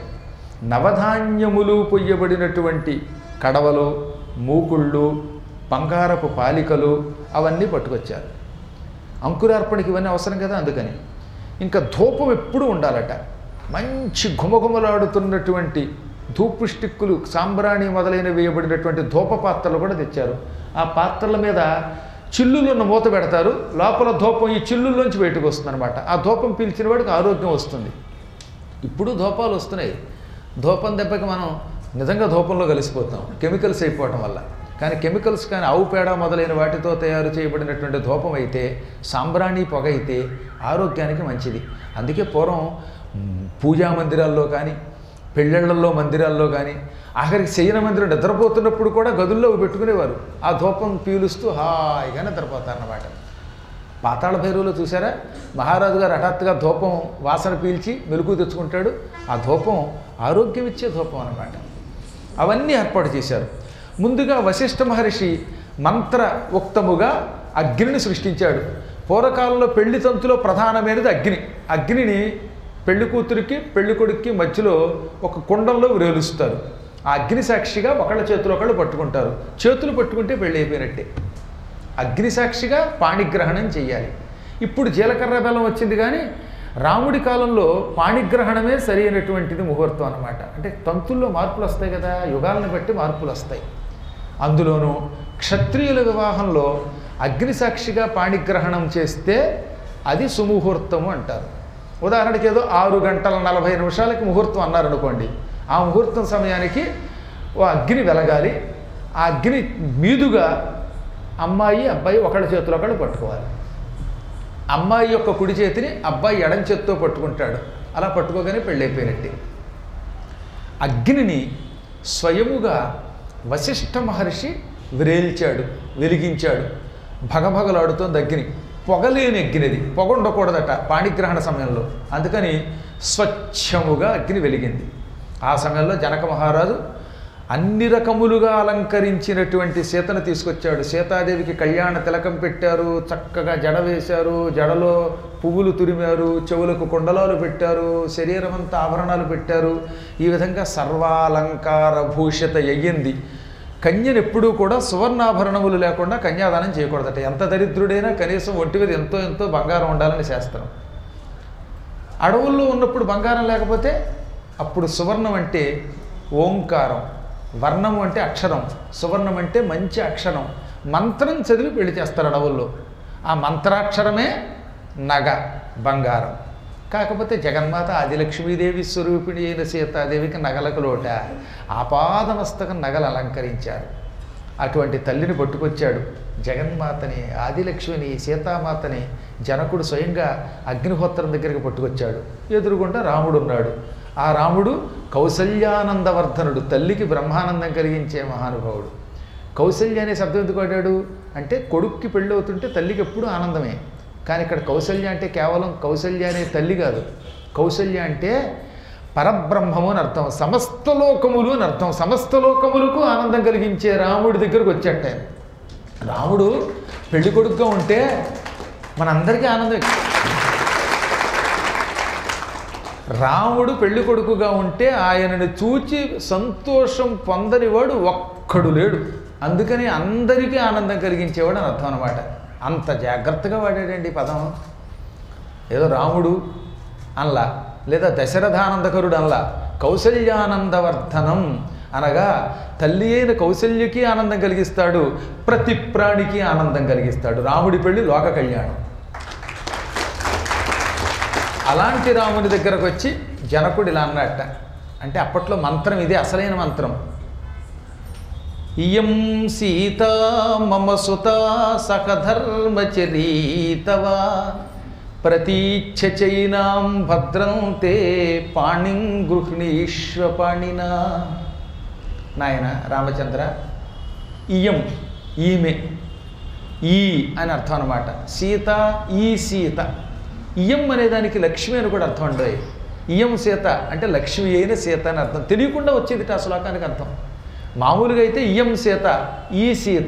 Speaker 1: నవధాన్యములు పొయ్యబడినటువంటి కడవలు మూకుళ్ళు బంగారపు పాలికలు అవన్నీ పట్టుకొచ్చారు అంకురార్పణకి ఇవన్నీ అవసరం కదా అందుకని ఇంకా ధూపం ఎప్పుడూ ఉండాలట మంచి ఘుమఘుమలాడుతున్నటువంటి ధూపు స్టిక్కులు సాంబ్రాణి మొదలైన వేయబడినటువంటి ధూప పాత్రలు కూడా తెచ్చారు ఆ పాత్రల మీద చిల్లులున్న మూత పెడతారు లోపల ధూపం ఈ చిల్లుల్లోంచి బయటకు వస్తుందన్నమాట ఆ ధూపం పీల్చిన వాడికి ఆరోగ్యం వస్తుంది ఇప్పుడు ధూపాలు వస్తున్నాయి ధూపం దెబ్బకి మనం నిజంగా ధూపంలో కలిసిపోతాం కెమికల్స్ అయిపోవటం వల్ల కానీ కెమికల్స్ కానీ ఆవు పేడ మొదలైన వాటితో తయారు చేయబడినటువంటి ధూపం అయితే సాంబ్రాణి పొగ అయితే ఆరోగ్యానికి మంచిది అందుకే పూర్వం మ్, పూజా మందిరాల్లో కానీ పెళ్ళిళ్ళల్లో మందిరాల్లో కానీ ఆఖరికి శయన మందిరం నిద్రపోతున్నప్పుడు కూడా గదుల్లో అవి పెట్టుకునేవారు ఆ ధూపం పీలుస్తూ హాయిగా నిద్రపోతారన్నమాట పాతాళ భైరవులో చూసారా మహారాజు గారు హఠాత్తుగా ధూపం వాసన పీల్చి మెలుగు తెచ్చుకుంటాడు ఆ ధూపం ఆరోగ్యం ఇచ్చే ధూపం అన్నమాట అవన్నీ ఏర్పాటు చేశారు ముందుగా వశిష్ఠ మహర్షి మంత్ర ఉక్తముగా అగ్నిని సృష్టించాడు పూర్వకాలంలో పెళ్లి తంతులో ప్రధానమైనది అగ్ని అగ్నిని పెళ్లి కూతురికి పెళ్లి కొడుక్కి మధ్యలో ఒక కుండంలో వేలుస్తారు ఆ అగ్ని సాక్షిగా ఒకళ్ళ చేతిలో ఒకళ్ళు పట్టుకుంటారు చేతులు పట్టుకుంటే పెళ్ళి అయిపోయినట్టే అగ్ని సాక్షిగా పాణిగ్రహణం చెయ్యాలి ఇప్పుడు జీలకర్ర బెల్లం వచ్చింది కానీ రాముడి కాలంలో పాణిగ్రహణమే సరి అయినటువంటిది ముహూర్తం అనమాట అంటే తంతుల్లో మార్పులు వస్తాయి కదా యుగాలను బట్టి మార్పులు వస్తాయి అందులోనూ క్షత్రియుల వివాహంలో అగ్ని సాక్షిగా పాణిగ్రహణం చేస్తే అది సుముహూర్తము అంటారు ఉదాహరణకి ఏదో ఆరు గంటల నలభై నిమిషాలకి ముహూర్తం అన్నారనుకోండి ఆ ముహూర్తం సమయానికి ఓ అగ్ని వెలగాలి ఆ అగ్ని మీదుగా అమ్మాయి అబ్బాయి ఒకళ్ళ చేతిలో ఒకళ్ళు పట్టుకోవాలి అమ్మాయి యొక్క కుడి చేతిని అబ్బాయి ఎడం చేత్తో పట్టుకుంటాడు అలా పట్టుకోగానే పెళ్ళైపోయినట్టే అగ్నిని స్వయముగా వశిష్ఠ మహర్షి విరేల్చాడు వెలిగించాడు భగభగలాడుతోంది అగ్ని పొగలేని అగ్నిది పొగ ఉండకూడదట పాణిగ్రహణ సమయంలో అందుకని స్వచ్ఛముగా అగ్ని వెలిగింది ఆ సమయంలో జనక మహారాజు అన్ని రకములుగా అలంకరించినటువంటి సీతను తీసుకొచ్చాడు సీతాదేవికి కళ్యాణ తిలకం పెట్టారు చక్కగా జడ వేశారు జడలో పువ్వులు తురిమారు చెవులకు కుండలాలు పెట్టారు శరీరం అంతా ఆభరణాలు పెట్టారు ఈ విధంగా సర్వాలంకార భూషిత అయ్యింది కన్యను ఎప్పుడూ కూడా సువర్ణాభరణములు లేకుండా కన్యాదానం చేయకూడదట ఎంత దరిద్రుడైనా కనీసం ఒంటి మీద ఎంతో ఎంతో బంగారం ఉండాలని శాస్త్రం అడవుల్లో ఉన్నప్పుడు బంగారం లేకపోతే అప్పుడు సువర్ణం అంటే ఓంకారం వర్ణం అంటే అక్షరం సువర్ణం అంటే మంచి అక్షరం మంత్రం చదివి పెళ్లి చేస్తారు అడవుల్లో ఆ మంత్రాక్షరమే నగ బంగారం కాకపోతే జగన్మాత ఆదిలక్ష్మీదేవి స్వరూపిణి అయిన సీతాదేవికి నగలకు లోట ఆపాదమస్తకం నగలు అలంకరించారు అటువంటి తల్లిని పట్టుకొచ్చాడు జగన్మాతని ఆదిలక్ష్మిని సీతామాతని జనకుడు స్వయంగా అగ్నిహోత్రం దగ్గరికి పట్టుకొచ్చాడు ఎదురుగుండా రాముడు ఉన్నాడు ఆ రాముడు కౌసల్యానందవర్ధనుడు తల్లికి బ్రహ్మానందం కలిగించే మహానుభావుడు కౌసల్య అనే శబ్దం ఎందుకు వాడాడు అంటే కొడుక్కి పెళ్ళి అవుతుంటే తల్లికి ఎప్పుడూ ఆనందమే కానీ ఇక్కడ కౌసల్య అంటే కేవలం కౌసల్య అనే తల్లి కాదు కౌసల్య అంటే పరబ్రహ్మము అని అర్థం సమస్త లోకములు అని అర్థం సమస్త లోకములకు ఆనందం కలిగించే రాముడి దగ్గరకు వచ్చాట ఆయన రాముడు పెళ్లి కొడుకుగా ఉంటే మనందరికీ ఆనందం రాముడు పెళ్లి కొడుకుగా ఉంటే ఆయనను చూచి సంతోషం పొందనివాడు ఒక్కడు లేడు అందుకని అందరికీ ఆనందం కలిగించేవాడు అని అర్థం అనమాట అంత జాగ్రత్తగా వాడాడండి ఈ పదం ఏదో రాముడు అనలా లేదా దశరథానందకరుడు అనలా కౌసల్యానందవర్ధనం అనగా తల్లి అయిన కౌసల్యకి ఆనందం కలిగిస్తాడు ప్రతి ప్రాణికి ఆనందం కలిగిస్తాడు రాముడి పెళ్లి లోక కళ్యాణం అలాంటి రాముని దగ్గరకు వచ్చి జనకుడు ఇలా అన్నట్ట అంటే అప్పట్లో మంత్రం ఇది అసలైన మంత్రం ఇయం సీత మమ సుత సఖధర్మచరీతవా ప్రతీచ్ఛ చైనాం భద్రం తే పాణిం గృహ్ణీష్వ పాణినా నాయన రామచంద్ర ఇయం ఈమె ఈ అని అర్థం అనమాట సీత ఈ సీత ఇయం అనే దానికి లక్ష్మి అని కూడా అర్థం అండి ఇయం సీత అంటే లక్ష్మి అయిన సీత అని అర్థం తెలియకుండా వచ్చేది ఆ శ్లోకానికి అర్థం మామూలుగా అయితే ఇయం సీత ఈ సీత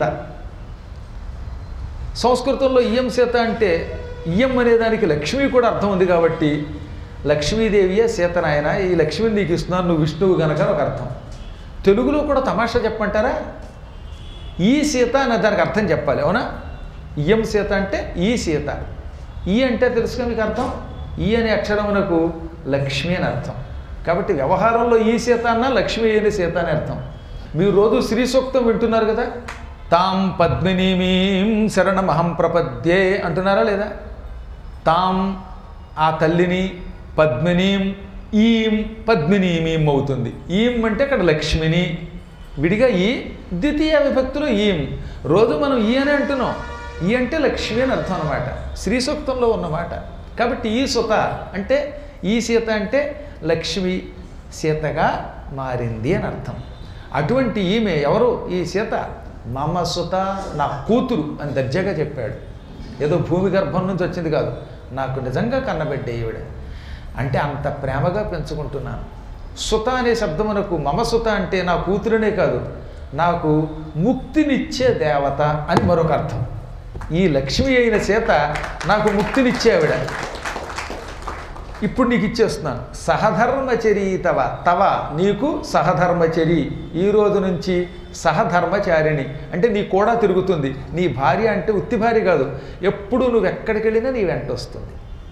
Speaker 1: సంస్కృతంలో ఇయం సీత అంటే ఇయం అనే దానికి లక్ష్మి కూడా అర్థం ఉంది కాబట్టి లక్ష్మీదేవియే సీతనాయన ఈ లక్ష్మిని నీకు ఇస్తున్నాను నువ్వు విష్ణువు గనక అని ఒక అర్థం తెలుగులో కూడా తమాషా చెప్పమంటారా ఈ సీత అనే దానికి అర్థం చెప్పాలి అవునా ఇయం సీత అంటే ఈ సీత ఈ అంటే తెలుసుగా మీకు అర్థం ఈ అనే అక్షరమునకు లక్ష్మి అని అర్థం కాబట్టి వ్యవహారంలో ఈ సీత అన్న లక్ష్మి అనే సీత అని అర్థం మీరు రోజు శ్రీ సూక్తం వింటున్నారు కదా తాం పద్మినీమీం శరణమహం ప్రపద్యే అంటున్నారా లేదా తాం ఆ తల్లిని పద్మినీం ఈం పద్మినీమీం అవుతుంది ఈం అంటే అక్కడ లక్ష్మిని విడిగా ఈ ద్వితీయ విభక్తిలో ఈం రోజు మనం ఈ అని అంటున్నాం ఈ అంటే లక్ష్మి అని అర్థం అనమాట శ్రీ సూక్తంలో ఉన్నమాట కాబట్టి ఈ సుత అంటే ఈ సీత అంటే లక్ష్మి సీతగా మారింది అని అర్థం అటువంటి ఈమె ఎవరు ఈ సీత మమ సుత నా కూతురు అని దర్జాగా చెప్పాడు ఏదో భూమి గర్భం నుంచి వచ్చింది కాదు నాకు నిజంగా కన్నబెట్టే ఈవిడ అంటే అంత ప్రేమగా పెంచుకుంటున్నాను సుత అనే శబ్దమునకు మమ సుత అంటే నా కూతురునే కాదు నాకు ముక్తినిచ్చే దేవత అని మరొక అర్థం ఈ లక్ష్మి అయిన సీత నాకు ముక్తినిచ్చే ఆవిడ ఇప్పుడు నీకు ఇచ్చేస్తున్నాను సహధర్మచరి తవ తవ నీకు సహధర్మచరి ఈ రోజు నుంచి సహధర్మచారిణి అంటే నీ కూడా తిరుగుతుంది నీ భార్య అంటే ఉత్తి భార్య కాదు ఎప్పుడు నువ్వు ఎక్కడికి వెళ్ళినా నీ వెంట వస్తుంది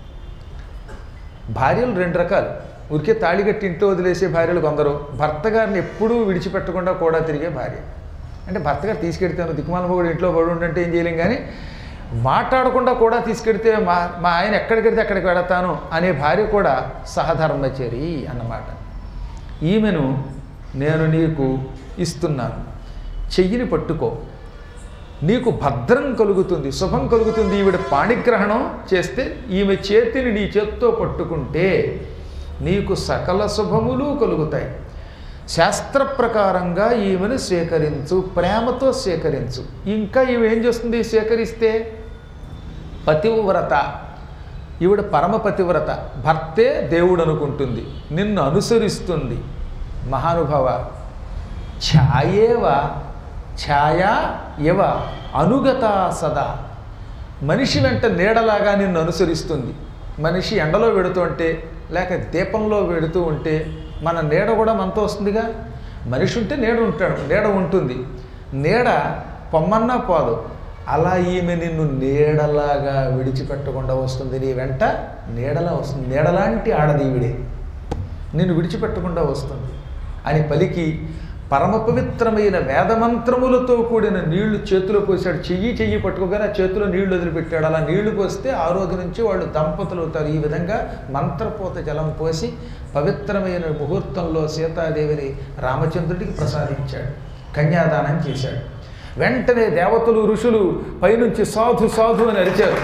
Speaker 1: భార్యలు రెండు రకాలు ఊరికే తాళిగట్టి ఇంట్లో వదిలేసే భార్యలు కొందరు భర్త గారిని ఎప్పుడూ విడిచిపెట్టకుండా కూడా తిరిగే భార్య అంటే భర్త గారు తీసుకెడితాను దిక్కుమాల కూడా ఇంట్లో పడి ఉండంటే ఏం చేయలేం కానీ మాట్లాడకుండా కూడా తీసుకెడితే మా మా ఆయన ఎక్కడికెడితే అక్కడికి వెళతాను అనే భార్య కూడా సహధర్మచరి అన్నమాట ఈమెను నేను నీకు ఇస్తున్నాను చెయ్యిని పట్టుకో నీకు భద్రం కలుగుతుంది శుభం కలుగుతుంది ఈవిడ పాణిగ్రహణం చేస్తే ఈమె చేతిని నీ చేత్తో పట్టుకుంటే నీకు సకల శుభములు కలుగుతాయి శాస్త్ర ప్రకారంగా ఈమెను స్వీకరించు ప్రేమతో స్వీకరించు ఇంకా ఈమె ఏం చేస్తుంది స్వీకరిస్తే పతివ్రత ఈవిడ పరమ పతివ్రత భర్తే దేవుడు అనుకుంటుంది నిన్ను అనుసరిస్తుంది మహానుభావ ఛాయేవ ఛాయా ఇవ అనుగత సదా మనిషి వెంట నీడలాగా నిన్ను అనుసరిస్తుంది మనిషి ఎండలో వెడుతుంటే లేక దీపంలో వెడుతూ ఉంటే మన నీడ కూడా మనతో వస్తుందిగా మనిషి ఉంటే నీడ ఉంటాడు నీడ ఉంటుంది నీడ పొమ్మన్నా పోదు అలా ఈమె నిన్ను నీడలాగా విడిచిపెట్టకుండా వస్తుంది నీ వెంట నీడలా వస్తుంది నీడలాంటి ఆడది ఈవిడే నిన్ను విడిచిపెట్టకుండా వస్తుంది అని పలికి పరమ పవిత్రమైన వేదమంత్రములతో కూడిన నీళ్లు చేతిలో పోసాడు చెయ్యి చెయ్యి పట్టుకోగానే ఆ చేతిలో నీళ్లు వదిలిపెట్టాడు అలా నీళ్లు పోస్తే ఆ రోజు నుంచి వాళ్ళు దంపతులు అవుతారు ఈ విధంగా మంత్రపోత జలం పోసి పవిత్రమైన ముహూర్తంలో సీతాదేవిని రామచంద్రుడికి ప్రసాదించాడు కన్యాదానం చేశాడు వెంటనే దేవతలు ఋషులు పైనుంచి సాధు సాధు అని అరిచారు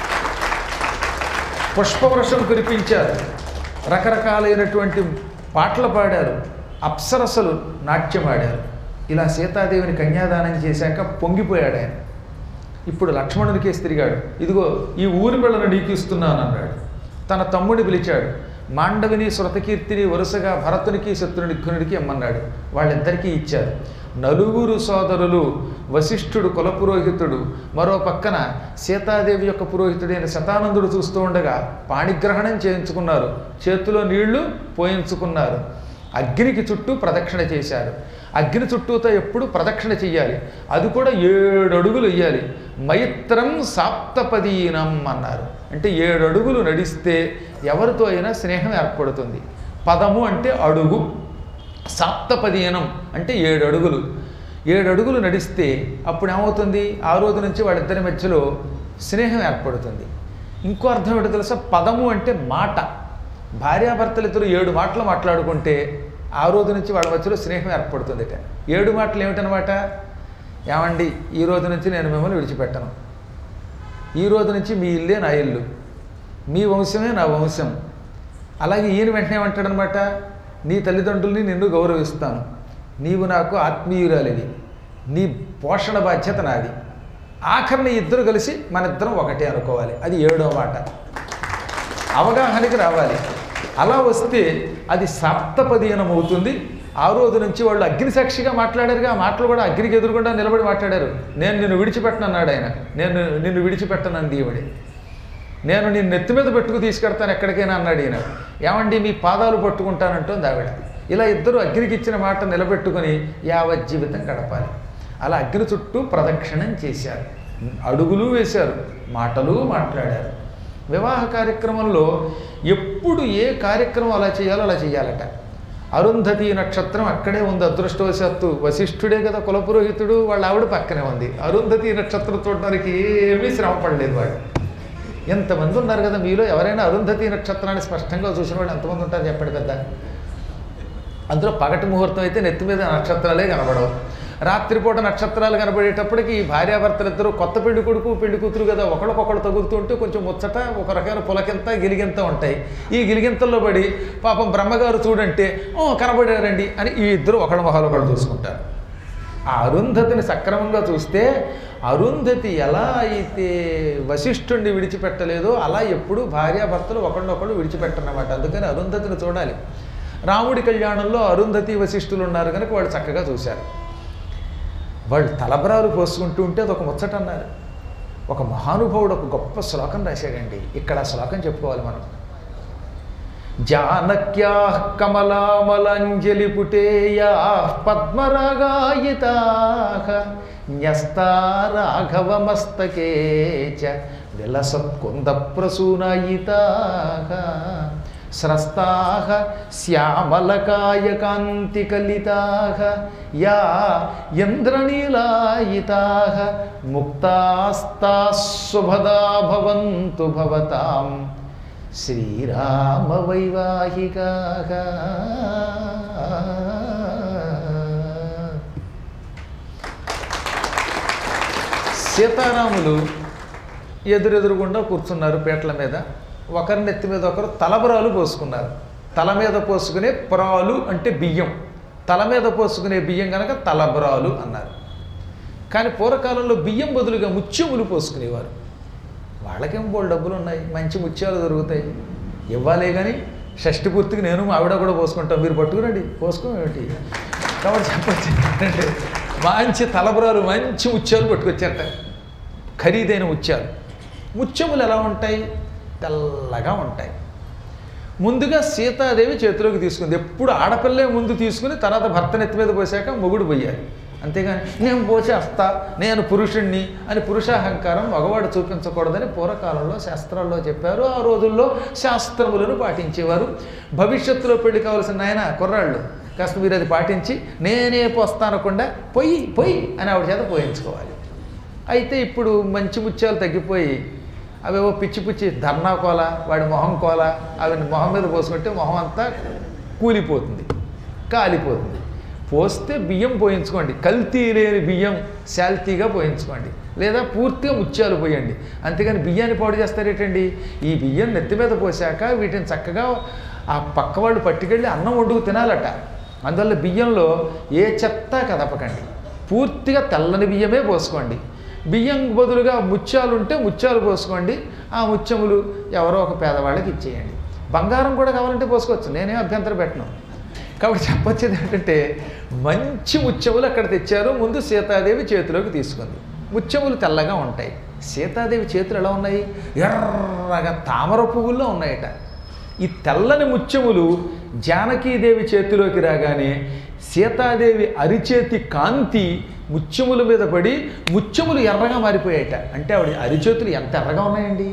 Speaker 1: పుష్పవృషం కురిపించారు రకరకాలైనటువంటి పాటలు పాడారు అప్సరసలు నాట్యమాడారు ఇలా సీతాదేవిని కన్యాదానం చేశాక పొంగిపోయాడు ఆయన ఇప్పుడు లక్ష్మణునికేసి తిరిగాడు ఇదిగో ఈ ఊరి పిల్లను నీకు ఇస్తున్నాను అన్నాడు తన తమ్ముడిని పిలిచాడు మాండవిని శృతకీర్తిని వరుసగా భరతునికి శత్రునిఘ్నుడికి ఇమ్మన్నాడు వాళ్ళిద్దరికీ ఇచ్చారు నలుగురు సోదరులు వశిష్ఠుడు కులపురోహితుడు మరో పక్కన సీతాదేవి యొక్క పురోహితుడైన శతానందుడు చూస్తూ ఉండగా పాణిగ్రహణం చేయించుకున్నారు చేతిలో నీళ్లు పోయించుకున్నారు అగ్నికి చుట్టూ ప్రదక్షిణ చేశారు అగ్ని చుట్టూతో ఎప్పుడు ప్రదక్షిణ చెయ్యాలి అది కూడా ఏడు అడుగులు వేయాలి మైత్రం సాప్తపదీనం అన్నారు అంటే ఏడు అడుగులు నడిస్తే ఎవరితో అయినా స్నేహం ఏర్పడుతుంది పదము అంటే అడుగు సాప్తపదీనం అంటే ఏడు అడుగులు ఏడు అడుగులు నడిస్తే అప్పుడు ఏమవుతుంది ఆ రోజు నుంచి వాళ్ళిద్దరి మధ్యలో స్నేహం ఏర్పడుతుంది ఇంకో అర్థం ఏంటో తెలుసా పదము అంటే మాట భార్యాభర్తలు ఇద్దరు ఏడు మాటలు మాట్లాడుకుంటే ఆ రోజు నుంచి వాళ్ళ మధ్యలో స్నేహం ఏర్పడుతుందిట ఏడు మాటలు ఏమిటనమాట ఏమండి ఈ రోజు నుంచి నేను మిమ్మల్ని విడిచిపెట్టను ఈ రోజు నుంచి మీ ఇల్లే నా ఇల్లు మీ వంశమే నా వంశం అలాగే ఈయన వెంటనే ఏమంటాడనమాట నీ తల్లిదండ్రుల్ని నిన్ను గౌరవిస్తాను నీవు నాకు ఆత్మీయురాలివి నీ పోషణ బాధ్యత నాది ఆఖరిని ఇద్దరు కలిసి మన ఇద్దరం ఒకటే అనుకోవాలి అది ఏడో మాట అవగాహనకి రావాలి అలా వస్తే అది సప్తపదీనం అవుతుంది ఆ రోజు నుంచి వాళ్ళు అగ్ని సాక్షిగా మాట్లాడారుగా ఆ మాటలు కూడా అగ్నికి ఎదురుగుండా నిలబడి మాట్లాడారు నేను నిన్ను విడిచిపెట్టను అన్నాడు ఆయన నేను నిన్ను విడిచిపెట్టనంది ఈవిడే నేను నేను నెత్తి మీద పెట్టుకు తీసుకెడతాను ఎక్కడికైనా అన్నాడు ఈయన ఏమండి మీ పాదాలు పట్టుకుంటానంటోంది ఆవిడ ఇలా ఇద్దరు అగ్నికి ఇచ్చిన మాట నిలబెట్టుకొని యావత్ జీవితం గడపాలి అలా అగ్ని చుట్టూ ప్రదక్షిణం చేశారు అడుగులు వేశారు మాటలు మాట్లాడారు వివాహ కార్యక్రమంలో ఎప్పుడు ఏ కార్యక్రమం అలా చేయాలో అలా చేయాలట అరుంధతి నక్షత్రం అక్కడే ఉంది అదృష్టవశాత్తు వశిష్ఠుడే కదా కులపురోహితుడు వాళ్ళ ఆవిడ పక్కనే ఉంది అరుంధతి నక్షత్రం చూడడానికి ఏమీ శ్రమ పడలేదు వాడు ఎంతమంది ఉన్నారు కదా మీలో ఎవరైనా అరుంధతి నక్షత్రాన్ని స్పష్టంగా చూసిన వాళ్ళు ఎంతమంది ఉంటారు చెప్పండి పెద్ద అందులో పగటి ముహూర్తం అయితే నెత్తి మీద నక్షత్రాలే కనబడవు రాత్రిపూట నక్షత్రాలు కనబడేటప్పటికి ఈ భార్యాభర్తలిద్దరూ కొత్త పెళ్లి కొడుకు పెళ్లి కూతురు కదా ఒకళ్ళకొకళ్ళు తగులుతుంటే కొంచెం ముచ్చట ఒక రకమైన పులకింత గిలిగింత ఉంటాయి ఈ గిలిగింతల్లో పడి పాపం బ్రహ్మగారు చూడంటే ఓ కనబడారండి అని ఈ ఇద్దరు ఒకళ్ళ మొహాలు ఒకళ్ళు చూసుకుంటారు ఆ అరుంధతిని సక్రమంగా చూస్తే అరుంధతి ఎలా అయితే వశిష్ఠుణ్ణి విడిచిపెట్టలేదో అలా ఎప్పుడూ భార్యాభర్తలు ఒకళ్ళొకళ్ళు విడిచిపెట్టనమాట అందుకని అరుంధతిని చూడాలి రాముడి కళ్యాణంలో అరుంధతి వశిష్ఠులు ఉన్నారు కనుక వాళ్ళు చక్కగా చూశారు వాళ్ళు తలబరాలు పోసుకుంటూ ఉంటే అదొక ముచ్చట అన్నారు ఒక మహానుభావుడు ఒక గొప్ప శ్లోకం రాశాడండి ఇక్కడ ఆ శ్లోకం చెప్పుకోవాలి మనం జానక్యా కమలామలంజలి పుటేయా పద్మరాగాయితా న్యస్తా రాఘవమస్తకే చ విలసత్కుంద ప్రసూనాయితా స్రస్తా శ్యామలకాయకాంతికలితా యా ఇంద్రనీలాయితా ముక్తాస్తా శుభదా భవంతు భవతాం శ్రీరామ వైవాహికా సీతారాములు ఎదురెదురుగుండా కూర్చున్నారు పీటల మీద ఒకరి నెత్తి మీద ఒకరు తలబరాలు పోసుకున్నారు తల మీద పోసుకునే పురాలు అంటే బియ్యం తల మీద పోసుకునే బియ్యం కనుక తలబరాలు అన్నారు కానీ పూర్వకాలంలో బియ్యం బదులుగా ముత్యములు పోసుకునేవారు వాళ్ళకేం బోల్ డబ్బులు ఉన్నాయి మంచి ముత్యాలు దొరుకుతాయి ఇవ్వాలే కానీ షష్టి పూర్తికి నేను మా ఆవిడ కూడా పోసుకుంటాం మీరు పట్టుకురండి పోసుకోమేమిటి కాబట్టి చెప్పచ్చు ఏంటంటే మంచి తలబరాలు మంచి ముత్యాలు పట్టుకొచ్చారట ఖరీదైన ముత్యాలు ముత్యములు ఎలా ఉంటాయి తెల్లగా ఉంటాయి ముందుగా సీతాదేవి చేతిలోకి తీసుకుంది ఎప్పుడు ఆడపిల్లే ముందు తీసుకుని తర్వాత భర్త నెత్తి మీద పోసాక మొగుడు పోయాలి అంతేగాని నేను పోసేస్తా నేను పురుషుణ్ణి అని పురుషాహంకారం మగవాడు చూపించకూడదని పూర్వకాలంలో శాస్త్రాల్లో చెప్పారు ఆ రోజుల్లో శాస్త్రములను పాటించేవారు భవిష్యత్తులో పెళ్లి కావాల్సిన నాయన కుర్రాళ్ళు కాస్త మీరు అది పాటించి నేనే పోస్తానకుండా పొయ్యి పొయ్యి అని ఆవిడ చేత పోయించుకోవాలి అయితే ఇప్పుడు మంచి ముత్యాలు తగ్గిపోయి అవేవో పిచ్చి పిచ్చి ధర్నా కోల వాడి మొహం కోల అవి మొహం మీద పోసుకుంటే మొహం అంతా కూలిపోతుంది కాలిపోతుంది పోస్తే బియ్యం పోయించుకోండి కల్తీ లేని బియ్యం శాల్తీగా పోయించుకోండి లేదా పూర్తిగా ముత్యాలు పోయండి అంతేగాని బియ్యాన్ని పాడు చేస్తారేటండి ఈ బియ్యం నెత్తి మీద పోసాక వీటిని చక్కగా ఆ పక్క వాళ్ళు పట్టుకెళ్ళి అన్నం వండుకు తినాలట అందువల్ల బియ్యంలో ఏ చెత్త కదపకండి పూర్తిగా తెల్లని బియ్యమే పోసుకోండి బియ్యం బదులుగా ముత్యాలు ఉంటే ముత్యాలు పోసుకోండి ఆ ముత్యములు ఎవరో ఒక పేదవాళ్ళకి ఇచ్చేయండి బంగారం కూడా కావాలంటే పోసుకోవచ్చు నేనే అభ్యంతరం పెట్టను కాబట్టి చెప్పొచ్చేది ఏంటంటే మంచి ముత్యములు అక్కడ తెచ్చారు ముందు సీతాదేవి చేతిలోకి తీసుకుంది ముత్యములు తెల్లగా ఉంటాయి సీతాదేవి చేతులు ఎలా ఉన్నాయి ఎర్రగా తామర పువ్వుల్లో ఉన్నాయట ఈ తెల్లని ముత్యములు జానకీదేవి చేతిలోకి రాగానే సీతాదేవి అరిచేతి కాంతి ముత్యముల మీద పడి ముత్యములు ఎర్రగా మారిపోయాయట అంటే ఆవిడ అరిచేతులు ఎంత ఎర్రగా ఉన్నాయండి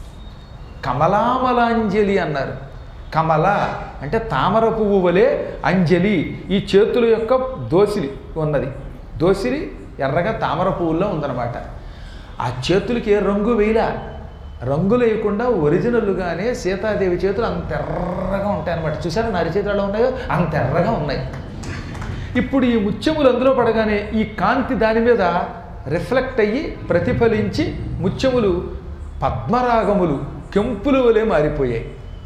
Speaker 1: కమలామలాంజలి అన్నారు కమల అంటే తామర పువ్వు వలె అంజలి ఈ చేతుల యొక్క దోసిలి ఉన్నది దోసిలి ఎర్రగా తామర పువ్వుల్లో ఉందన్నమాట ఆ చేతులకి ఏ రంగు వేయలా రంగులు వేయకుండా ఒరిజినల్గానే సీతాదేవి చేతులు అంత ఎర్రగా ఉంటాయి అన్నమాట చూసారా నా అరిచేతులు ఎలా ఉన్నాయో అంత ఎర్రగా ఉన్నాయి ఇప్పుడు ఈ ముత్యములు అందులో పడగానే ఈ కాంతి దాని మీద రిఫ్లెక్ట్ అయ్యి ప్రతిఫలించి ముత్యములు పద్మరాగములు కెంపుల వలె మారిపోయాయి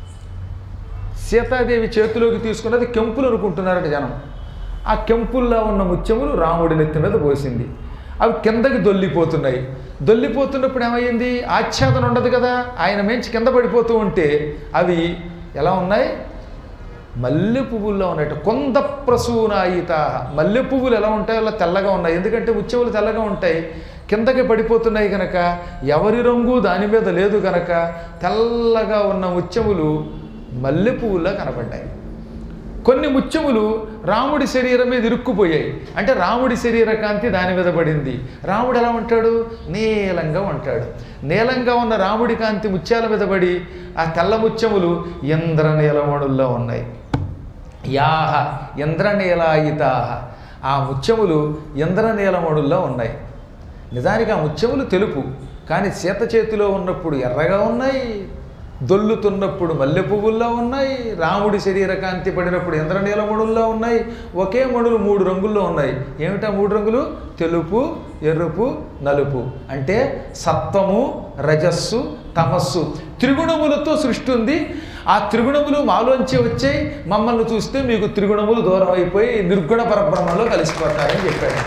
Speaker 1: సీతాదేవి చేతిలోకి తీసుకున్నది కెంపులు అనుకుంటున్నారట జనం ఆ కెంపుల్లో ఉన్న ముత్యములు రాముడి నెత్తి మీద పోసింది అవి కిందకి దొల్లిపోతున్నాయి దొల్లిపోతున్నప్పుడు ఏమైంది ఆచ్ఛాదన ఉండదు కదా ఆయన మెంచి కింద పడిపోతూ ఉంటే అవి ఎలా ఉన్నాయి మల్లె పువ్వుల్లో ఉన్నట్టు కొంద ప్రసూనాయిత మల్లె పువ్వులు ఎలా ఉంటాయో అలా తెల్లగా ఉన్నాయి ఎందుకంటే ఉచ్చవులు తెల్లగా ఉంటాయి కిందకి పడిపోతున్నాయి కనుక ఎవరి రంగు దాని మీద లేదు కనుక తెల్లగా ఉన్న ముత్యములు మల్లె పువ్వుల్లా కనపడ్డాయి కొన్ని ముత్యములు రాముడి శరీరం మీద ఇరుక్కుపోయాయి అంటే రాముడి శరీర కాంతి దాని మీద పడింది రాముడు ఎలా ఉంటాడు నీలంగా ఉంటాడు నీలంగా ఉన్న రాముడి కాంతి ముత్యాల మీద పడి ఆ తెల్ల ముత్యములు ఇంద్ర నీలమణుల్లో ఉన్నాయి యాహ ఇంద్రనీలాయితాహ ఆ ముత్యములు ఇంద్రనీలమణుల్లో ఉన్నాయి నిజానికి ఆ ముత్యములు తెలుపు కానీ సీత చేతిలో ఉన్నప్పుడు ఎర్రగా ఉన్నాయి దొల్లుతున్నప్పుడు మల్లె పువ్వుల్లో ఉన్నాయి రాముడి శరీర కాంతి పడినప్పుడు ఇంద్రనీలమణుల్లో ఉన్నాయి ఒకే మణులు మూడు రంగుల్లో ఉన్నాయి ఏమిటా మూడు రంగులు తెలుపు ఎరుపు నలుపు అంటే సత్వము రజస్సు తమస్సు త్రిగుణములతో సృష్టి ఉంది ఆ త్రిగుణములు మాలోంచి వచ్చాయి మమ్మల్ని చూస్తే మీకు త్రిగుణములు దూరం అయిపోయి నిర్గుణ పరబ్రహ్మలో కలిసిపోతారని చెప్పాడు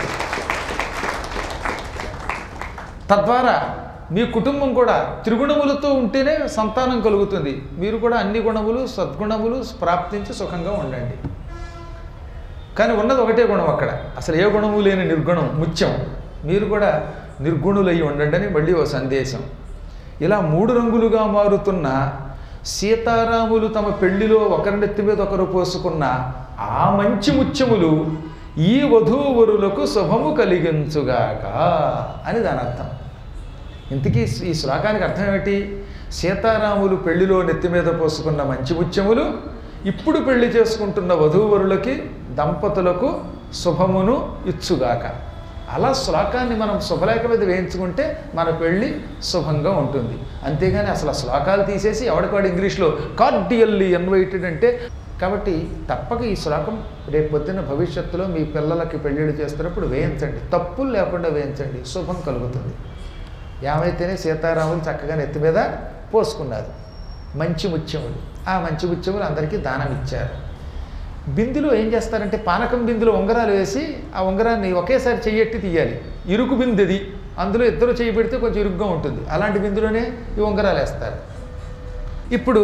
Speaker 1: తద్వారా మీ కుటుంబం కూడా త్రిగుణములతో ఉంటేనే సంతానం కలుగుతుంది మీరు కూడా అన్ని గుణములు సద్గుణములు ప్రాప్తించి సుఖంగా ఉండండి కానీ ఉన్నది ఒకటే గుణం అక్కడ అసలు ఏ గుణము లేని నిర్గుణం ముత్యం మీరు కూడా నిర్గుణులై ఉండండి అని మళ్ళీ ఓ సందేశం ఇలా మూడు రంగులుగా మారుతున్న సీతారాములు తమ పెళ్లిలో ఒకరినెత్తి మీద ఒకరు పోసుకున్న ఆ మంచి ముత్యములు ఈ వధూవరులకు శుభము కలిగించుగాక అని దాని అర్థం ఇంతకీ ఈ శ్లోకానికి అర్థం ఏమిటి సీతారాములు పెళ్లిలో నెత్తి మీద పోసుకున్న మంచి ముత్యములు ఇప్పుడు పెళ్లి చేసుకుంటున్న వధూవరులకి దంపతులకు శుభమును ఇచ్చుగాక అలా శ్లోకాన్ని మనం శుభలేఖ మీద వేయించుకుంటే మన పెళ్ళి శుభంగా ఉంటుంది అంతేగాని అసలు ఆ శ్లోకాలు తీసేసి ఎవడికాడు ఇంగ్లీష్లో కార్డియల్లీ ఇన్వైటెడ్ అంటే కాబట్టి తప్పక ఈ శ్లోకం రేపు పొద్దున్న భవిష్యత్తులో మీ పిల్లలకి పెళ్ళిళ్ళు చేస్తున్నప్పుడు వేయించండి తప్పులు లేకుండా వేయించండి శుభం కలుగుతుంది ఏమైతేనే సీతారాములు చక్కగా నెత్తి మీద పోసుకున్నారు మంచి ముత్యములు ఆ మంచి ముత్యములు అందరికీ దానం ఇచ్చారు బిందులో ఏం చేస్తారంటే పానకం బిందులో ఉంగరాలు వేసి ఆ ఉంగరాన్ని ఒకేసారి చెయ్యెట్టి తీయాలి ఇరుకు బిందెది అందులో ఇద్దరు చేయి పెడితే కొంచెం ఇరుగ్గా ఉంటుంది అలాంటి బిందులోనే ఈ ఉంగరాలు వేస్తారు ఇప్పుడు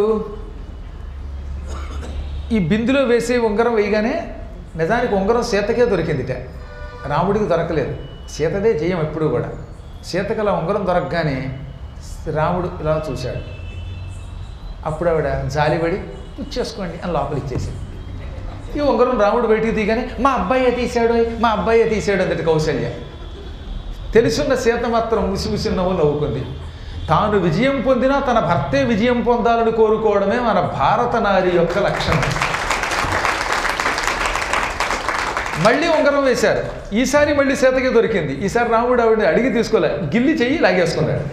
Speaker 1: ఈ బిందులో వేసే ఉంగరం వేయగానే నిజానికి ఉంగరం సీతకే దొరికిందిట రాముడికి దొరకలేదు సీతదే జయం ఎప్పుడు కూడా సీతకు అలా ఉంగరం దొరకగానే రాముడు ఇలా చూశాడు అప్పుడు ఆవిడ జాలిపడి పుచ్చేసుకోండి అని లోపల ఇచ్చేసింది ఈ ఉంగరం రాముడు బయటికి తీయగానే మా అబ్బాయే తీశాడు మా అబ్బాయే తీశాడు అందటి కౌశల్య తెలుసున్న సీత మాత్రం ముసిముసి నవ్వు నవ్వుకుంది తాను విజయం పొందినా తన భర్తే విజయం పొందాలని కోరుకోవడమే మన భారత నారి యొక్క లక్షణం మళ్ళీ ఉంగరం వేశారు ఈసారి మళ్ళీ సీతకి దొరికింది ఈసారి రాముడు ఆవిడని అడిగి తీసుకోలే గిల్లి చెయ్యి లాగేసుకున్నాడు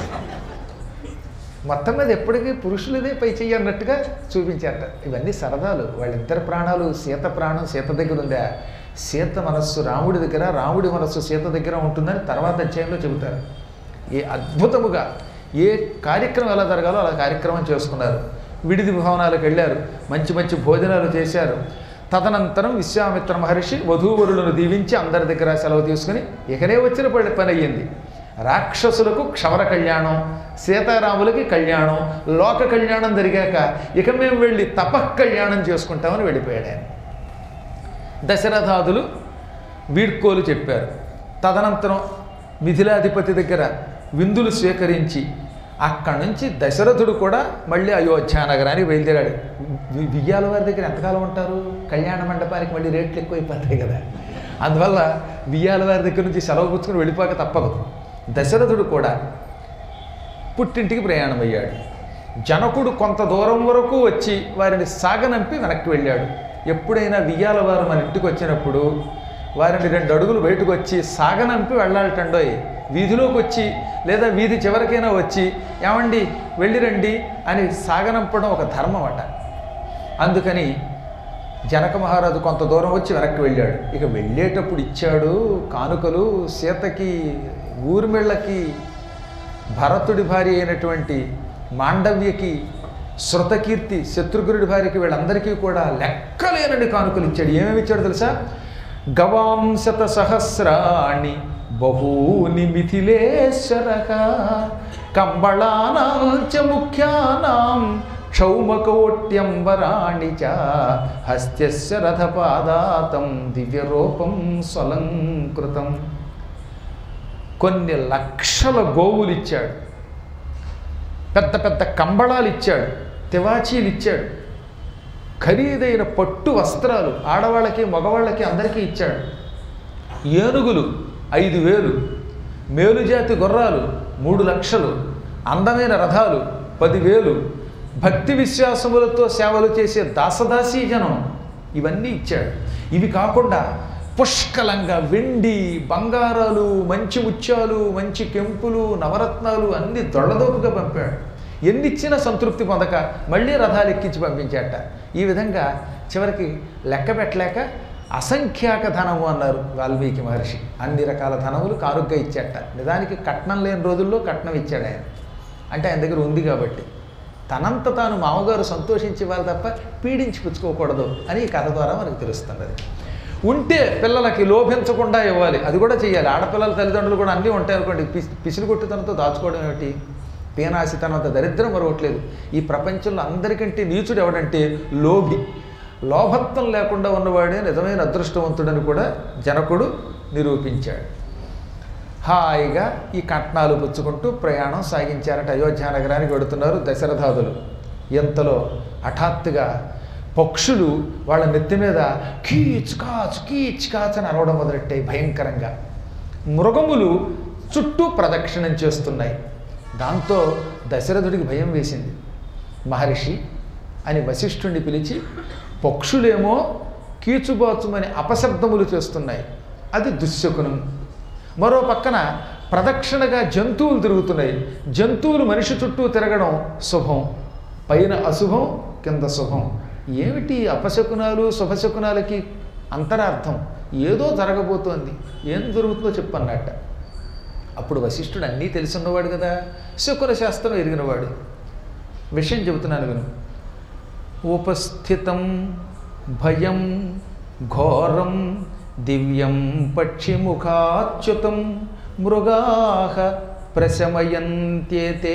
Speaker 1: మొత్తం మీద ఎప్పటికీ పురుషులదే పై చెయ్యి అన్నట్టుగా చూపించారట ఇవన్నీ సరదాలు వాళ్ళిద్దరి ప్రాణాలు సీత ప్రాణం సీత దగ్గర ఉందా సీత మనస్సు రాముడి దగ్గర రాముడి మనస్సు సీత దగ్గర ఉంటుందని తర్వాత అధ్యాయంలో చెబుతారు ఏ అద్భుతముగా ఏ కార్యక్రమం ఎలా జరగాలో అలా కార్యక్రమం చేసుకున్నారు విడిది భవనాలకు వెళ్ళారు మంచి మంచి భోజనాలు చేశారు తదనంతరం విశ్వామిత్ర మహర్షి వధూవరులను దీవించి అందరి దగ్గర సెలవు తీసుకుని ఇకనే వచ్చిన పని పని అయ్యింది రాక్షసులకు క్షవర కళ్యాణం సీతారాములకి కళ్యాణం లోక కళ్యాణం జరిగాక ఇక మేము వెళ్ళి తపః కళ్యాణం చేసుకుంటామని వెళ్ళిపోయాడు ఆయన దశరథాదులు వీడ్కోలు చెప్పారు తదనంతరం మిథిలాధిపతి దగ్గర విందులు స్వీకరించి అక్కడి నుంచి దశరథుడు కూడా మళ్ళీ అయోధ్య నగరానికి బయలుదేరాడు వి- వియ్యాల వారి దగ్గర ఎంతకాలం ఉంటారు కళ్యాణ మండపానికి మళ్ళీ రేట్లు ఎక్కువైపోతాయి కదా అందువల్ల వియ్యాల వారి దగ్గర నుంచి సెలవు పుచ్చుకుని వెళ్ళిపోక తప్పదు దశరథుడు కూడా పుట్టింటికి ప్రయాణం అయ్యాడు జనకుడు కొంత దూరం వరకు వచ్చి వారిని సాగనంపి వెనక్కి వెళ్ళాడు ఎప్పుడైనా వియ్యాల వారు మన ఇంటికి వచ్చినప్పుడు వారిని రెండు అడుగులు బయటకు వచ్చి సాగనంపి వెళ్ళాలటండోయ్ వీధిలోకి వచ్చి లేదా వీధి చివరికైనా వచ్చి ఏమండి వెళ్ళిరండి అని సాగనంపడం ఒక ధర్మం అట అందుకని జనక మహారాజు కొంత దూరం వచ్చి వెనక్కి వెళ్ళాడు ఇక వెళ్ళేటప్పుడు ఇచ్చాడు కానుకలు సీతకి ఊర్మిళ్ళకి భరతుడి భార్య అయినటువంటి మాండవ్యకి శృతకీర్తి శత్రుఘ్నుడి భార్యకి వీళ్ళందరికీ కూడా లెక్కలేనని కానుకలు ఇచ్చాడు ఏమేమి ఇచ్చాడు తెలుసా గవాంశత సహస్రాణి బహూని మిథిలేశ్వర కంబళానాం చ ముఖ్యానాం క్షౌమకోట్యంబరాణి చ హస్త్యస్య రథపాదాతం దివ్యరూపం స్వలంకృతం కొన్ని లక్షల గోవులు ఇచ్చాడు పెద్ద పెద్ద కంబళాలు ఇచ్చాడు తివాచీలు ఇచ్చాడు ఖరీదైన పట్టు వస్త్రాలు ఆడవాళ్ళకి మగవాళ్ళకి అందరికీ ఇచ్చాడు ఏనుగులు ఐదు వేలు మేలుజాతి గుర్రాలు మూడు లక్షలు అందమైన రథాలు పదివేలు భక్తి విశ్వాసములతో సేవలు చేసే దాసదాసీ జనం ఇవన్నీ ఇచ్చాడు ఇవి కాకుండా పుష్కలంగా వెండి బంగారాలు మంచి ముత్యాలు మంచి కెంపులు నవరత్నాలు అన్ని దొళ్ళదోపుగా పంపాడు ఎన్ని ఇచ్చినా సంతృప్తి పొందక మళ్ళీ రథాలు ఎక్కించి పంపించాట ఈ విధంగా చివరికి లెక్క పెట్టలేక అసంఖ్యాక ధనము అన్నారు వాల్మీకి మహర్షి అన్ని రకాల ధనములు కానుగ్గా ఇచ్చాట నిజానికి కట్నం లేని రోజుల్లో కట్నం ఇచ్చాడు ఆయన అంటే ఆయన దగ్గర ఉంది కాబట్టి తనంత తాను మామగారు సంతోషించే వాళ్ళు తప్ప పీడించి పుచ్చుకోకూడదు అని ఈ కథ ద్వారా మనకు తెలుస్తుంది అది ఉంటే పిల్లలకి లోభించకుండా ఇవ్వాలి అది కూడా చేయాలి ఆడపిల్లల తల్లిదండ్రులు కూడా అన్నీ ఉంటాయి అనుకోండి పిసి పిసిరి కొట్టుతనంతో దాచుకోవడం ఏమిటి పీనాసితనంత దరిద్రం మరొకట్లేదు ఈ ప్రపంచంలో అందరికంటే నీచుడు ఎవడంటే లోభి లోభత్వం లేకుండా ఉన్నవాడే నిజమైన అదృష్టవంతుడని కూడా జనకుడు నిరూపించాడు హాయిగా ఈ కట్నాలు పుచ్చుకుంటూ ప్రయాణం సాగించారట అయోధ్య నగరానికి వెడుతున్నారు దశరథాదులు ఎంతలో హఠాత్తుగా పక్షులు వాళ్ళ నెత్తి మీద కీచ్ కాచ్ కీచ్ కాచ్ అని అరవడం మొదలెట్టాయి భయంకరంగా మృగములు చుట్టూ ప్రదక్షిణం చేస్తున్నాయి దాంతో దశరథుడికి భయం వేసింది మహర్షి అని వశిష్ఠుణ్ణి పిలిచి పక్షులేమో కీచుబాచుమని అపశబ్దములు చేస్తున్నాయి అది దుశ్శకునం మరో పక్కన ప్రదక్షిణగా జంతువులు తిరుగుతున్నాయి జంతువులు మనిషి చుట్టూ తిరగడం శుభం పైన అశుభం కింద శుభం ఏమిటి అపశకునాలు శుభశకునాలకి అంతరార్థం ఏదో జరగబోతోంది ఏం జరుగుతుందో చెప్పన్నట్ట అప్పుడు వశిష్ఠుడు అన్నీ తెలుసున్నవాడు కదా శకున శాస్త్రం ఎరిగినవాడు విషయం చెబుతున్నాను విను ఉపస్థితం భయం ఘోరం దివ్యం పక్షిముఖాచ్యుతం మృగాహ ప్రశమయంత్యేతే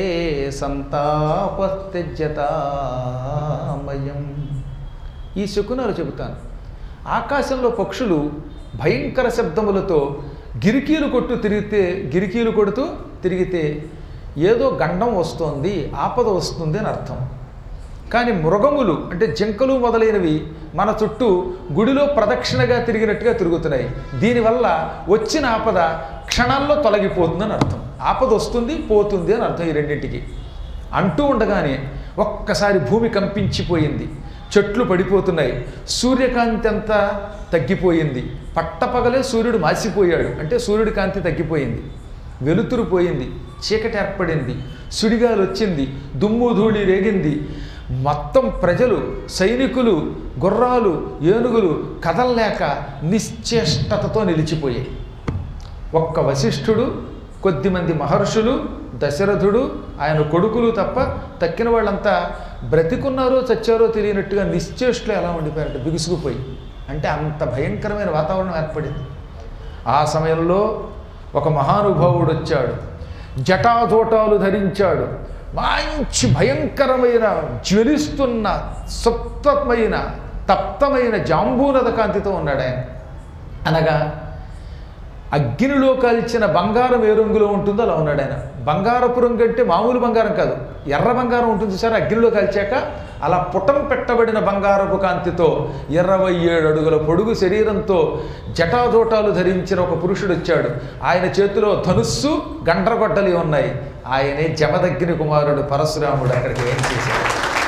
Speaker 1: సంతాపత్యజతామయం ఈ శకునాలు చెబుతాను ఆకాశంలో పక్షులు భయంకర శబ్దములతో గిరికీలు కొట్టు తిరిగితే గిరికీలు కొడుతూ తిరిగితే ఏదో గండం వస్తోంది ఆపద వస్తుంది అని అర్థం కానీ మృగములు అంటే జింకలు మొదలైనవి మన చుట్టూ గుడిలో ప్రదక్షిణగా తిరిగినట్టుగా తిరుగుతున్నాయి దీనివల్ల వచ్చిన ఆపద క్షణాల్లో తొలగిపోతుందని అర్థం ఆపద వస్తుంది పోతుంది అని అర్థం ఈ రెండింటికి అంటూ ఉండగానే ఒక్కసారి భూమి కంపించిపోయింది చెట్లు పడిపోతున్నాయి సూర్యకాంతి అంతా తగ్గిపోయింది పట్టపగలే సూర్యుడు మాసిపోయాడు అంటే సూర్యుడి కాంతి తగ్గిపోయింది వెలుతురు పోయింది చీకటి ఏర్పడింది సుడిగాలు వచ్చింది దుమ్ము ధూళి రేగింది మొత్తం ప్రజలు సైనికులు గుర్రాలు ఏనుగులు కదల్లేక నిశ్చేష్టతతో నిలిచిపోయాయి ఒక్క వశిష్ఠుడు కొద్దిమంది మహర్షులు దశరథుడు ఆయన కొడుకులు తప్ప తక్కిన వాళ్ళంతా బ్రతికున్నారో చచ్చారో తెలియనట్టుగా నిశ్చేష్లు ఎలా ఉండిపోయారంటే బిగుసుకుపోయి అంటే అంత భయంకరమైన వాతావరణం ఏర్పడింది ఆ సమయంలో ఒక మహానుభావుడు వచ్చాడు జటాజోటాలు ధరించాడు మంచి భయంకరమైన జ్వలిస్తున్న సుప్తమైన తప్తమైన జాంబూనద కాంతితో ఉన్నాడు ఆయన అనగా అగ్నిలో కాల్చిన బంగారం ఏ రంగులో ఉంటుందో అలా ఉన్నాడు ఆయన బంగారపు రంగు అంటే మామూలు బంగారం కాదు ఎర్ర బంగారం ఉంటుంది సార్ అగ్నిలో కాల్చాక అలా పుటం పెట్టబడిన బంగారపు కాంతితో ఇరవై ఏడు అడుగుల పొడుగు శరీరంతో జటాజోటాలు ధరించిన ఒక పురుషుడు వచ్చాడు ఆయన చేతిలో ధనుస్సు గండ్రగొడ్డలి ఉన్నాయి ఆయనే జమదగ్ని కుమారుడు పరశురాముడు అక్కడికి ఏం చేశాడు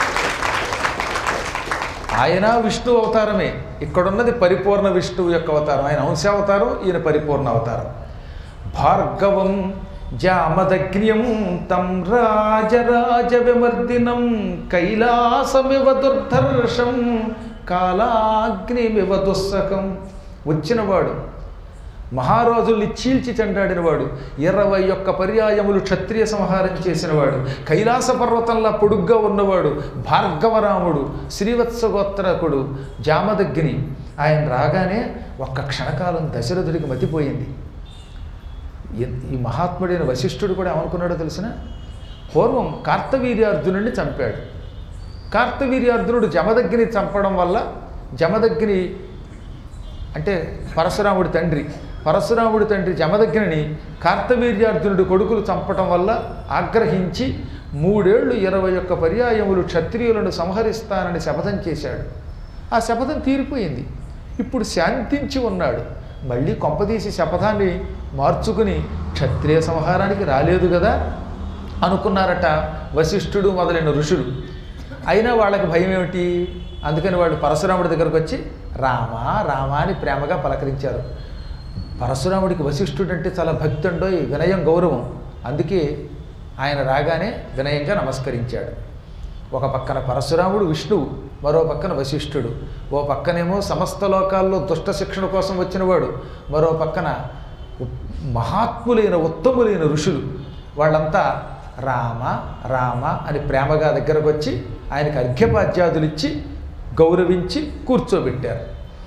Speaker 1: ఆయన విష్ణు అవతారమే ఇక్కడున్నది పరిపూర్ణ విష్ణువు యొక్క అవతారం ఆయన అంశావతారం ఈయన పరిపూర్ణ అవతారం భార్గవం జామదగ్న్యం తం రాజరాజ విమర్దినం కైలాసమివ దుర్ధర్షం కాలాగ్నిమివ దుస్సకం వచ్చినవాడు మహారాజుల్ని చీల్చి చెండాడినవాడు ఇరవై ఒక్క పర్యాయములు క్షత్రియ సంహారం చేసినవాడు కైలాస పర్వతంలా పొడుగ్గా ఉన్నవాడు భార్గవరాముడు శ్రీవత్సగోత్రకుడు జామదగ్ని ఆయన రాగానే ఒక్క క్షణకాలం దశరథుడికి మతిపోయింది ఈ- ఈ మహాత్ముడైన వశిష్ఠుడు కూడా ఏమనుకున్నాడో తెలిసిన పూర్వం కార్తవీర్యార్జునుడిని చంపాడు కార్తవీర్యార్జునుడు జమదగ్గిని చంపడం వల్ల జమదగ్గిని అంటే పరశురాముడి తండ్రి పరశురాముడి తండ్రి జమదగ్గిని కార్తవీర్యార్జునుడి కొడుకులు చంపటం వల్ల ఆగ్రహించి మూడేళ్లు ఇరవై ఒక్క పర్యాయములు క్షత్రియులను సంహరిస్తానని శపథం చేశాడు ఆ శపథం తీరిపోయింది ఇప్పుడు శాంతించి ఉన్నాడు మళ్ళీ కొంపదీసి శపథాన్ని మార్చుకుని క్షత్రియ సంహారానికి రాలేదు కదా అనుకున్నారట వశిష్ఠుడు మొదలైన ఋషులు అయినా వాళ్ళకి భయం ఏమిటి అందుకని వాళ్ళు పరశురాముడి దగ్గరకు వచ్చి రామా రామా అని ప్రేమగా పలకరించారు పరశురాముడికి వశిష్ఠుడు అంటే చాలా భక్తి ఉండోయ్ వినయం గౌరవం అందుకే ఆయన రాగానే వినయంగా నమస్కరించాడు ఒక పక్కన పరశురాముడు విష్ణువు మరో పక్కన వశిష్ఠుడు ఓ పక్కనేమో సమస్త లోకాల్లో దుష్ట శిక్షణ కోసం వచ్చినవాడు మరో పక్కన ఉ- మహాత్ములైన ఉత్తములైన ఋషులు వాళ్ళంతా రామ రామ అని ప్రేమగా దగ్గరకు వచ్చి ఆయనకి అర్ఘ్యపాద్యాదులు ఇచ్చి గౌరవించి కూర్చోబెట్టారు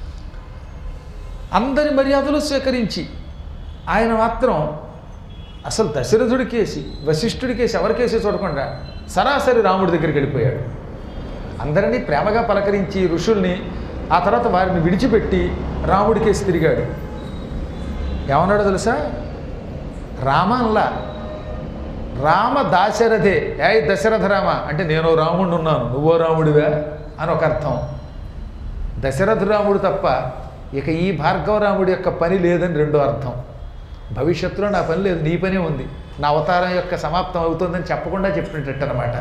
Speaker 1: అందరి మర్యాదలు స్వీకరించి ఆయన మాత్రం అసలు దశరథుడికేసి వశిష్ఠుడికేసి ఎవరికేసి చూడకుండా సరాసరి రాముడి దగ్గరికి వెళ్ళిపోయాడు అందరినీ ప్రేమగా పలకరించి ఋషుల్ని ఆ తర్వాత వారిని విడిచిపెట్టి రాముడికేసి తిరిగాడు ఏమన్నాడో తెలుసా రామన్లా రామ దాశరథే ఏ దశరథ రామ అంటే నేను రాముడిని ఉన్నాను నువ్వో రాముడివా అని ఒక అర్థం దశరథ రాముడు తప్ప ఇక ఈ భార్గవరాముడి యొక్క పని లేదని రెండో అర్థం భవిష్యత్తులో నా పని లేదు నీ పనే ఉంది నా అవతారం యొక్క సమాప్తం అవుతుందని చెప్పకుండా చెప్పినట్టు అనమాట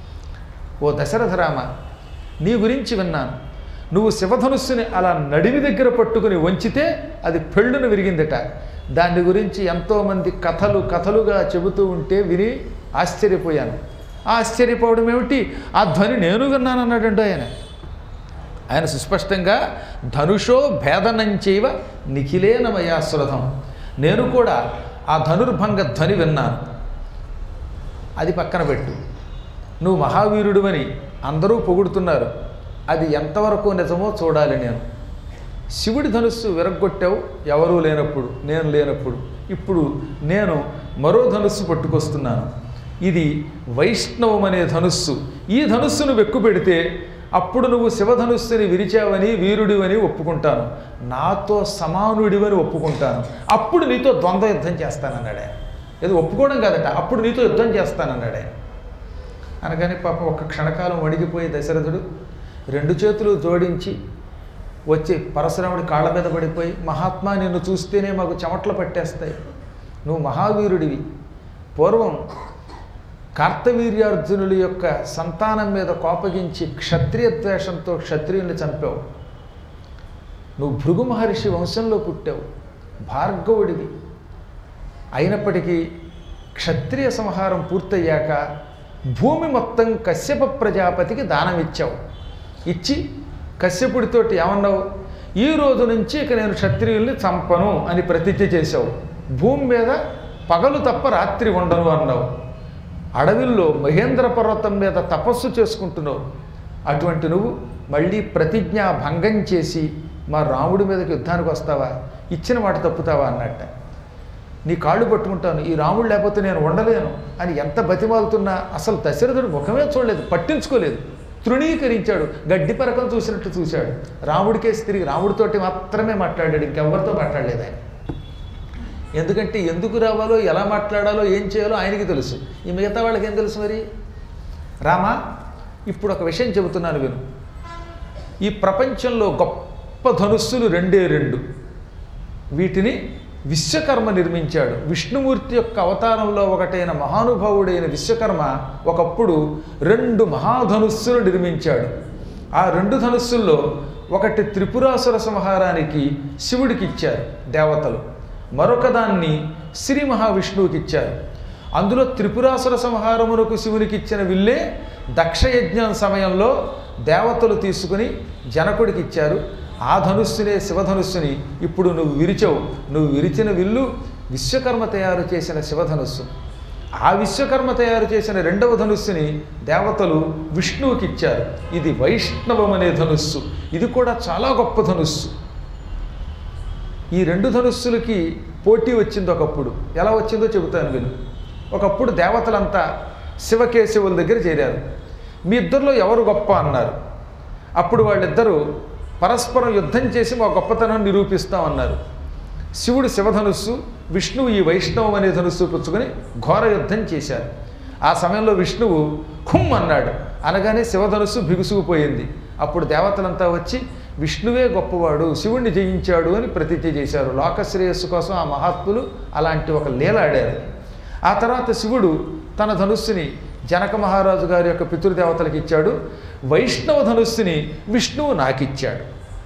Speaker 1: ఓ దశరథ రామ నీ గురించి విన్నాను నువ్వు శివధనుస్సుని అలా నడివి దగ్గర పట్టుకుని వంచితే అది పెళ్ళును విరిగిందట దాని గురించి ఎంతోమంది కథలు కథలుగా చెబుతూ ఉంటే విని ఆశ్చర్యపోయాను ఆశ్చర్యపోవడం ఏమిటి ఆ ధ్వని నేను విన్నాను అన్నాడండి ఆయన ఆయన సుస్పష్టంగా ధనుషో భేదనంచైవ నిఖిలేనమయా శ్రధం నేను కూడా ఆ ధనుర్భంగ ధ్వని విన్నాను అది పక్కన పెట్టు నువ్వు మహావీరుడివని అందరూ పొగుడుతున్నారు అది ఎంతవరకు నిజమో చూడాలి నేను శివుడి ధనుస్సు విరగ్గొట్టావు ఎవరూ లేనప్పుడు నేను లేనప్పుడు ఇప్పుడు నేను మరో ధనుస్సు పట్టుకొస్తున్నాను ఇది వైష్ణవం అనే ధనుస్సు ఈ ధనుస్సును వెక్కు పెడితే అప్పుడు నువ్వు శివధనుస్సుని విరిచావని వీరుడివని ఒప్పుకుంటాను నాతో సమానుడివని ఒప్పుకుంటాను అప్పుడు నీతో ద్వంద్వ యుద్ధం చేస్తానన్నాడు ఆయన ఏదో ఒప్పుకోవడం కాదట అప్పుడు నీతో యుద్ధం చేస్తానన్నాడు ఆయన అనగానే పాపం ఒక క్షణకాలం వణిగిపోయి దశరథుడు రెండు చేతులు జోడించి వచ్చి పరశురాముడి కాళ్ళ మీద పడిపోయి మహాత్మా నిన్ను చూస్తేనే మాకు చెమట్లు పట్టేస్తాయి నువ్వు మహావీరుడివి పూర్వం కార్తవీర్యార్జునుల యొక్క సంతానం మీద కోపగించి క్షత్రియ ద్వేషంతో క్షత్రియుల్ని చంపావు నువ్వు భృగు మహర్షి వంశంలో పుట్టావు భార్గవుడివి అయినప్పటికీ క్షత్రియ సంహారం పూర్తయ్యాక భూమి మొత్తం కశ్యప ప్రజాపతికి దానం ఇచ్చావు ఇచ్చి కశ్యపుడితోటి ఏమన్నావు ఈ రోజు నుంచి ఇక నేను క్షత్రియుల్ని చంపను అని ప్రతిజ్ఞ చేశావు భూమి మీద పగలు తప్ప రాత్రి ఉండను అన్నావు అడవిల్లో మహేంద్ర పర్వతం మీద తపస్సు చేసుకుంటున్నావు అటువంటి నువ్వు మళ్ళీ ప్రతిజ్ఞ భంగం చేసి మా రాముడి మీదకి యుద్ధానికి వస్తావా ఇచ్చిన మాట తప్పుతావా అన్నట్ట నీ కాళ్ళు పట్టుకుంటాను ఈ రాముడు లేకపోతే నేను ఉండలేను అని ఎంత బతిమాలుతున్నా అసలు దశరథుడు ముఖమే చూడలేదు పట్టించుకోలేదు తృణీకరించాడు గడ్డి పరకం చూసినట్టు చూశాడు రాముడికేసి తిరిగి రాముడితోటి మాత్రమే మాట్లాడాడు ఇంకెవరితో మాట్లాడలేదు ఆయన ఎందుకంటే ఎందుకు రావాలో ఎలా మాట్లాడాలో ఏం చేయాలో ఆయనకి తెలుసు ఈ మిగతా వాళ్ళకి ఏం తెలుసు మరి రామా ఇప్పుడు ఒక విషయం చెబుతున్నాను విను ఈ ప్రపంచంలో గొప్ప ధనుస్సులు రెండే రెండు వీటిని విశ్వకర్మ నిర్మించాడు విష్ణుమూర్తి యొక్క అవతారంలో ఒకటైన మహానుభావుడైన విశ్వకర్మ ఒకప్పుడు రెండు మహాధనుస్సులు నిర్మించాడు ఆ రెండు ధనుస్సుల్లో ఒకటి త్రిపురాసుర సంహారానికి శివుడికి ఇచ్చారు దేవతలు మరొక దాన్ని శ్రీ మహావిష్ణువుకి ఇచ్చారు అందులో త్రిపురాసుర సంహారమునకు శివునికి ఇచ్చిన విల్లే దక్షయజ్ఞం సమయంలో దేవతలు తీసుకుని జనకుడికి ఇచ్చారు ఆ ధనుస్సునే శివధనుస్సుని ఇప్పుడు నువ్వు విరిచావు నువ్వు విరిచిన విల్లు విశ్వకర్మ తయారు చేసిన శివధనుస్సు ఆ విశ్వకర్మ తయారు చేసిన రెండవ ధనుస్సుని దేవతలు విష్ణువుకి ఇచ్చారు ఇది వైష్ణవం అనే ధనుస్సు ఇది కూడా చాలా గొప్ప ధనుస్సు ఈ రెండు ధనుస్సులకి పోటీ వచ్చింది ఒకప్పుడు ఎలా వచ్చిందో చెబుతాను విను ఒకప్పుడు దేవతలంతా శివకేశవుల దగ్గర చేరారు మీ ఇద్దరిలో ఎవరు గొప్ప అన్నారు అప్పుడు వాళ్ళిద్దరూ పరస్పరం యుద్ధం చేసి మా గొప్పతనం నిరూపిస్తామన్నారు శివుడు శివధనుస్సు విష్ణువు ఈ వైష్ణవం అనే ధనుస్సు పుచ్చుకొని ఘోర యుద్ధం చేశారు ఆ సమయంలో విష్ణువు ఖుమ్ అన్నాడు అనగానే శివధనుస్సు బిగుసుకుపోయింది అప్పుడు దేవతలంతా వచ్చి విష్ణువే గొప్పవాడు శివుణ్ణి జయించాడు అని ప్రతిజ్ఞ చేశారు లోకశ్రేయస్సు కోసం ఆ మహాత్ములు అలాంటి ఒక లీల ఆడారు ఆ తర్వాత శివుడు తన ధనుస్సుని జనక మహారాజు గారి యొక్క పితృదేవతలకు ఇచ్చాడు వైష్ణవ ధనుస్సుని విష్ణువు నాకిచ్చాడు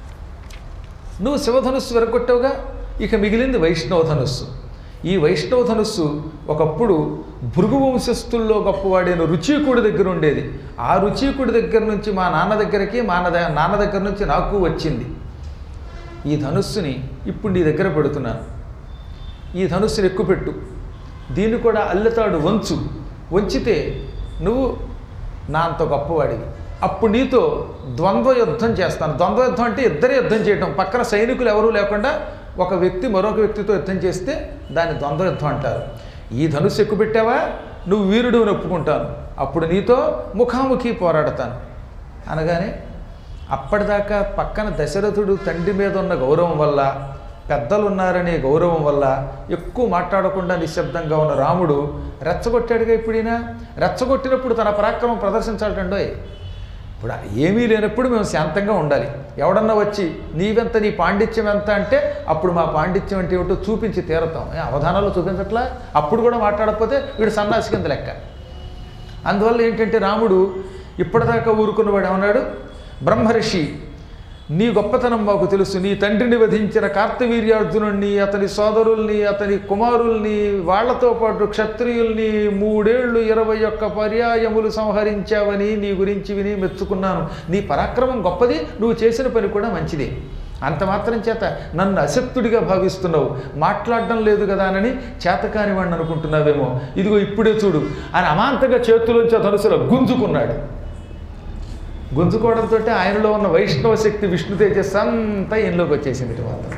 Speaker 1: నువ్వు శివధనుస్సు వెరగొట్టావుగా ఇక మిగిలింది వైష్ణవ ధనుస్సు ఈ వైష్ణవ ధనుస్సు ఒకప్పుడు భృగు వంశస్థుల్లో గొప్పవాడైన రుచీకుడి దగ్గర ఉండేది ఆ రుచీకుడి దగ్గర నుంచి మా నాన్న దగ్గరికి మా నాన్న నాన్న దగ్గర నుంచి నాకు వచ్చింది ఈ ధనుస్సుని ఇప్పుడు నీ దగ్గర పెడుతున్నాను ఈ ధనుస్సుని ఎక్కుపెట్టు దీన్ని కూడా అల్లెతాడు వంచు వంచితే నువ్వు నా అంత గొప్పవాడివి అప్పుడు నీతో ద్వంద్వ యుద్ధం చేస్తాను ద్వంద్వ యుద్ధం అంటే ఇద్దరే యుద్ధం చేయటం పక్కన సైనికులు ఎవరూ లేకుండా ఒక వ్యక్తి మరొక వ్యక్తితో యుద్ధం చేస్తే దాన్ని ద్వంద్వ యుద్ధం అంటారు ఈ ధనుస్సు ఎక్కుపెట్టావా నువ్వు వీరుడు అని ఒప్పుకుంటాను అప్పుడు నీతో ముఖాముఖి పోరాడతాను అనగానే అప్పటిదాకా పక్కన దశరథుడు తండ్రి మీద ఉన్న గౌరవం వల్ల పెద్దలు ఉన్నారనే గౌరవం వల్ల ఎక్కువ మాట్లాడకుండా నిశ్శబ్దంగా ఉన్న రాముడు రెచ్చగొట్టాడుగా ఇప్పుడైనా రెచ్చగొట్టినప్పుడు తన పరాక్రమం ప్రదర్శించాలటండోయ్ ఇప్పుడు ఏమీ లేనప్పుడు మేము శాంతంగా ఉండాలి ఎవడన్నా వచ్చి నీవెంత నీ పాండిత్యం ఎంత అంటే అప్పుడు మా పాండిత్యం అంటే ఏమిటో చూపించి తీరతాం ఏ అవధానాలు చూపించట్లా అప్పుడు కూడా మాట్లాడకపోతే వీడు సన్నాసి కింద లెక్క అందువల్ల ఏంటంటే రాముడు ఇప్పటిదాకా ఊరుకున్నవాడు ఏమన్నాడు బ్రహ్మర్షి నీ గొప్పతనం మాకు తెలుసు నీ తండ్రిని వధించిన కార్తవీర్యార్జునుణ్ణి అతని సోదరుల్ని అతని కుమారుల్ని వాళ్లతో పాటు క్షత్రియుల్ని మూడేళ్లు ఇరవై ఒక్క పర్యాయములు సంహరించావని నీ గురించి విని మెచ్చుకున్నాను నీ పరాక్రమం గొప్పది నువ్వు చేసిన పని కూడా మంచిదే అంత మాత్రం చేత నన్ను అశక్తుడిగా భావిస్తున్నావు మాట్లాడడం లేదు కదా అని చేతకాని వాడిని అనుకుంటున్నావేమో ఇదిగో ఇప్పుడే చూడు అని అమాంతంగా చేతులోంచి ఆ ధనుసులో గుంజుకున్నాడు గుంజుకోవడంతో ఆయనలో ఉన్న వైష్ణవ శక్తి విష్ణు తేజస్సు అంతా ఈయనలోకి వచ్చేసింది ఇటు మొత్తం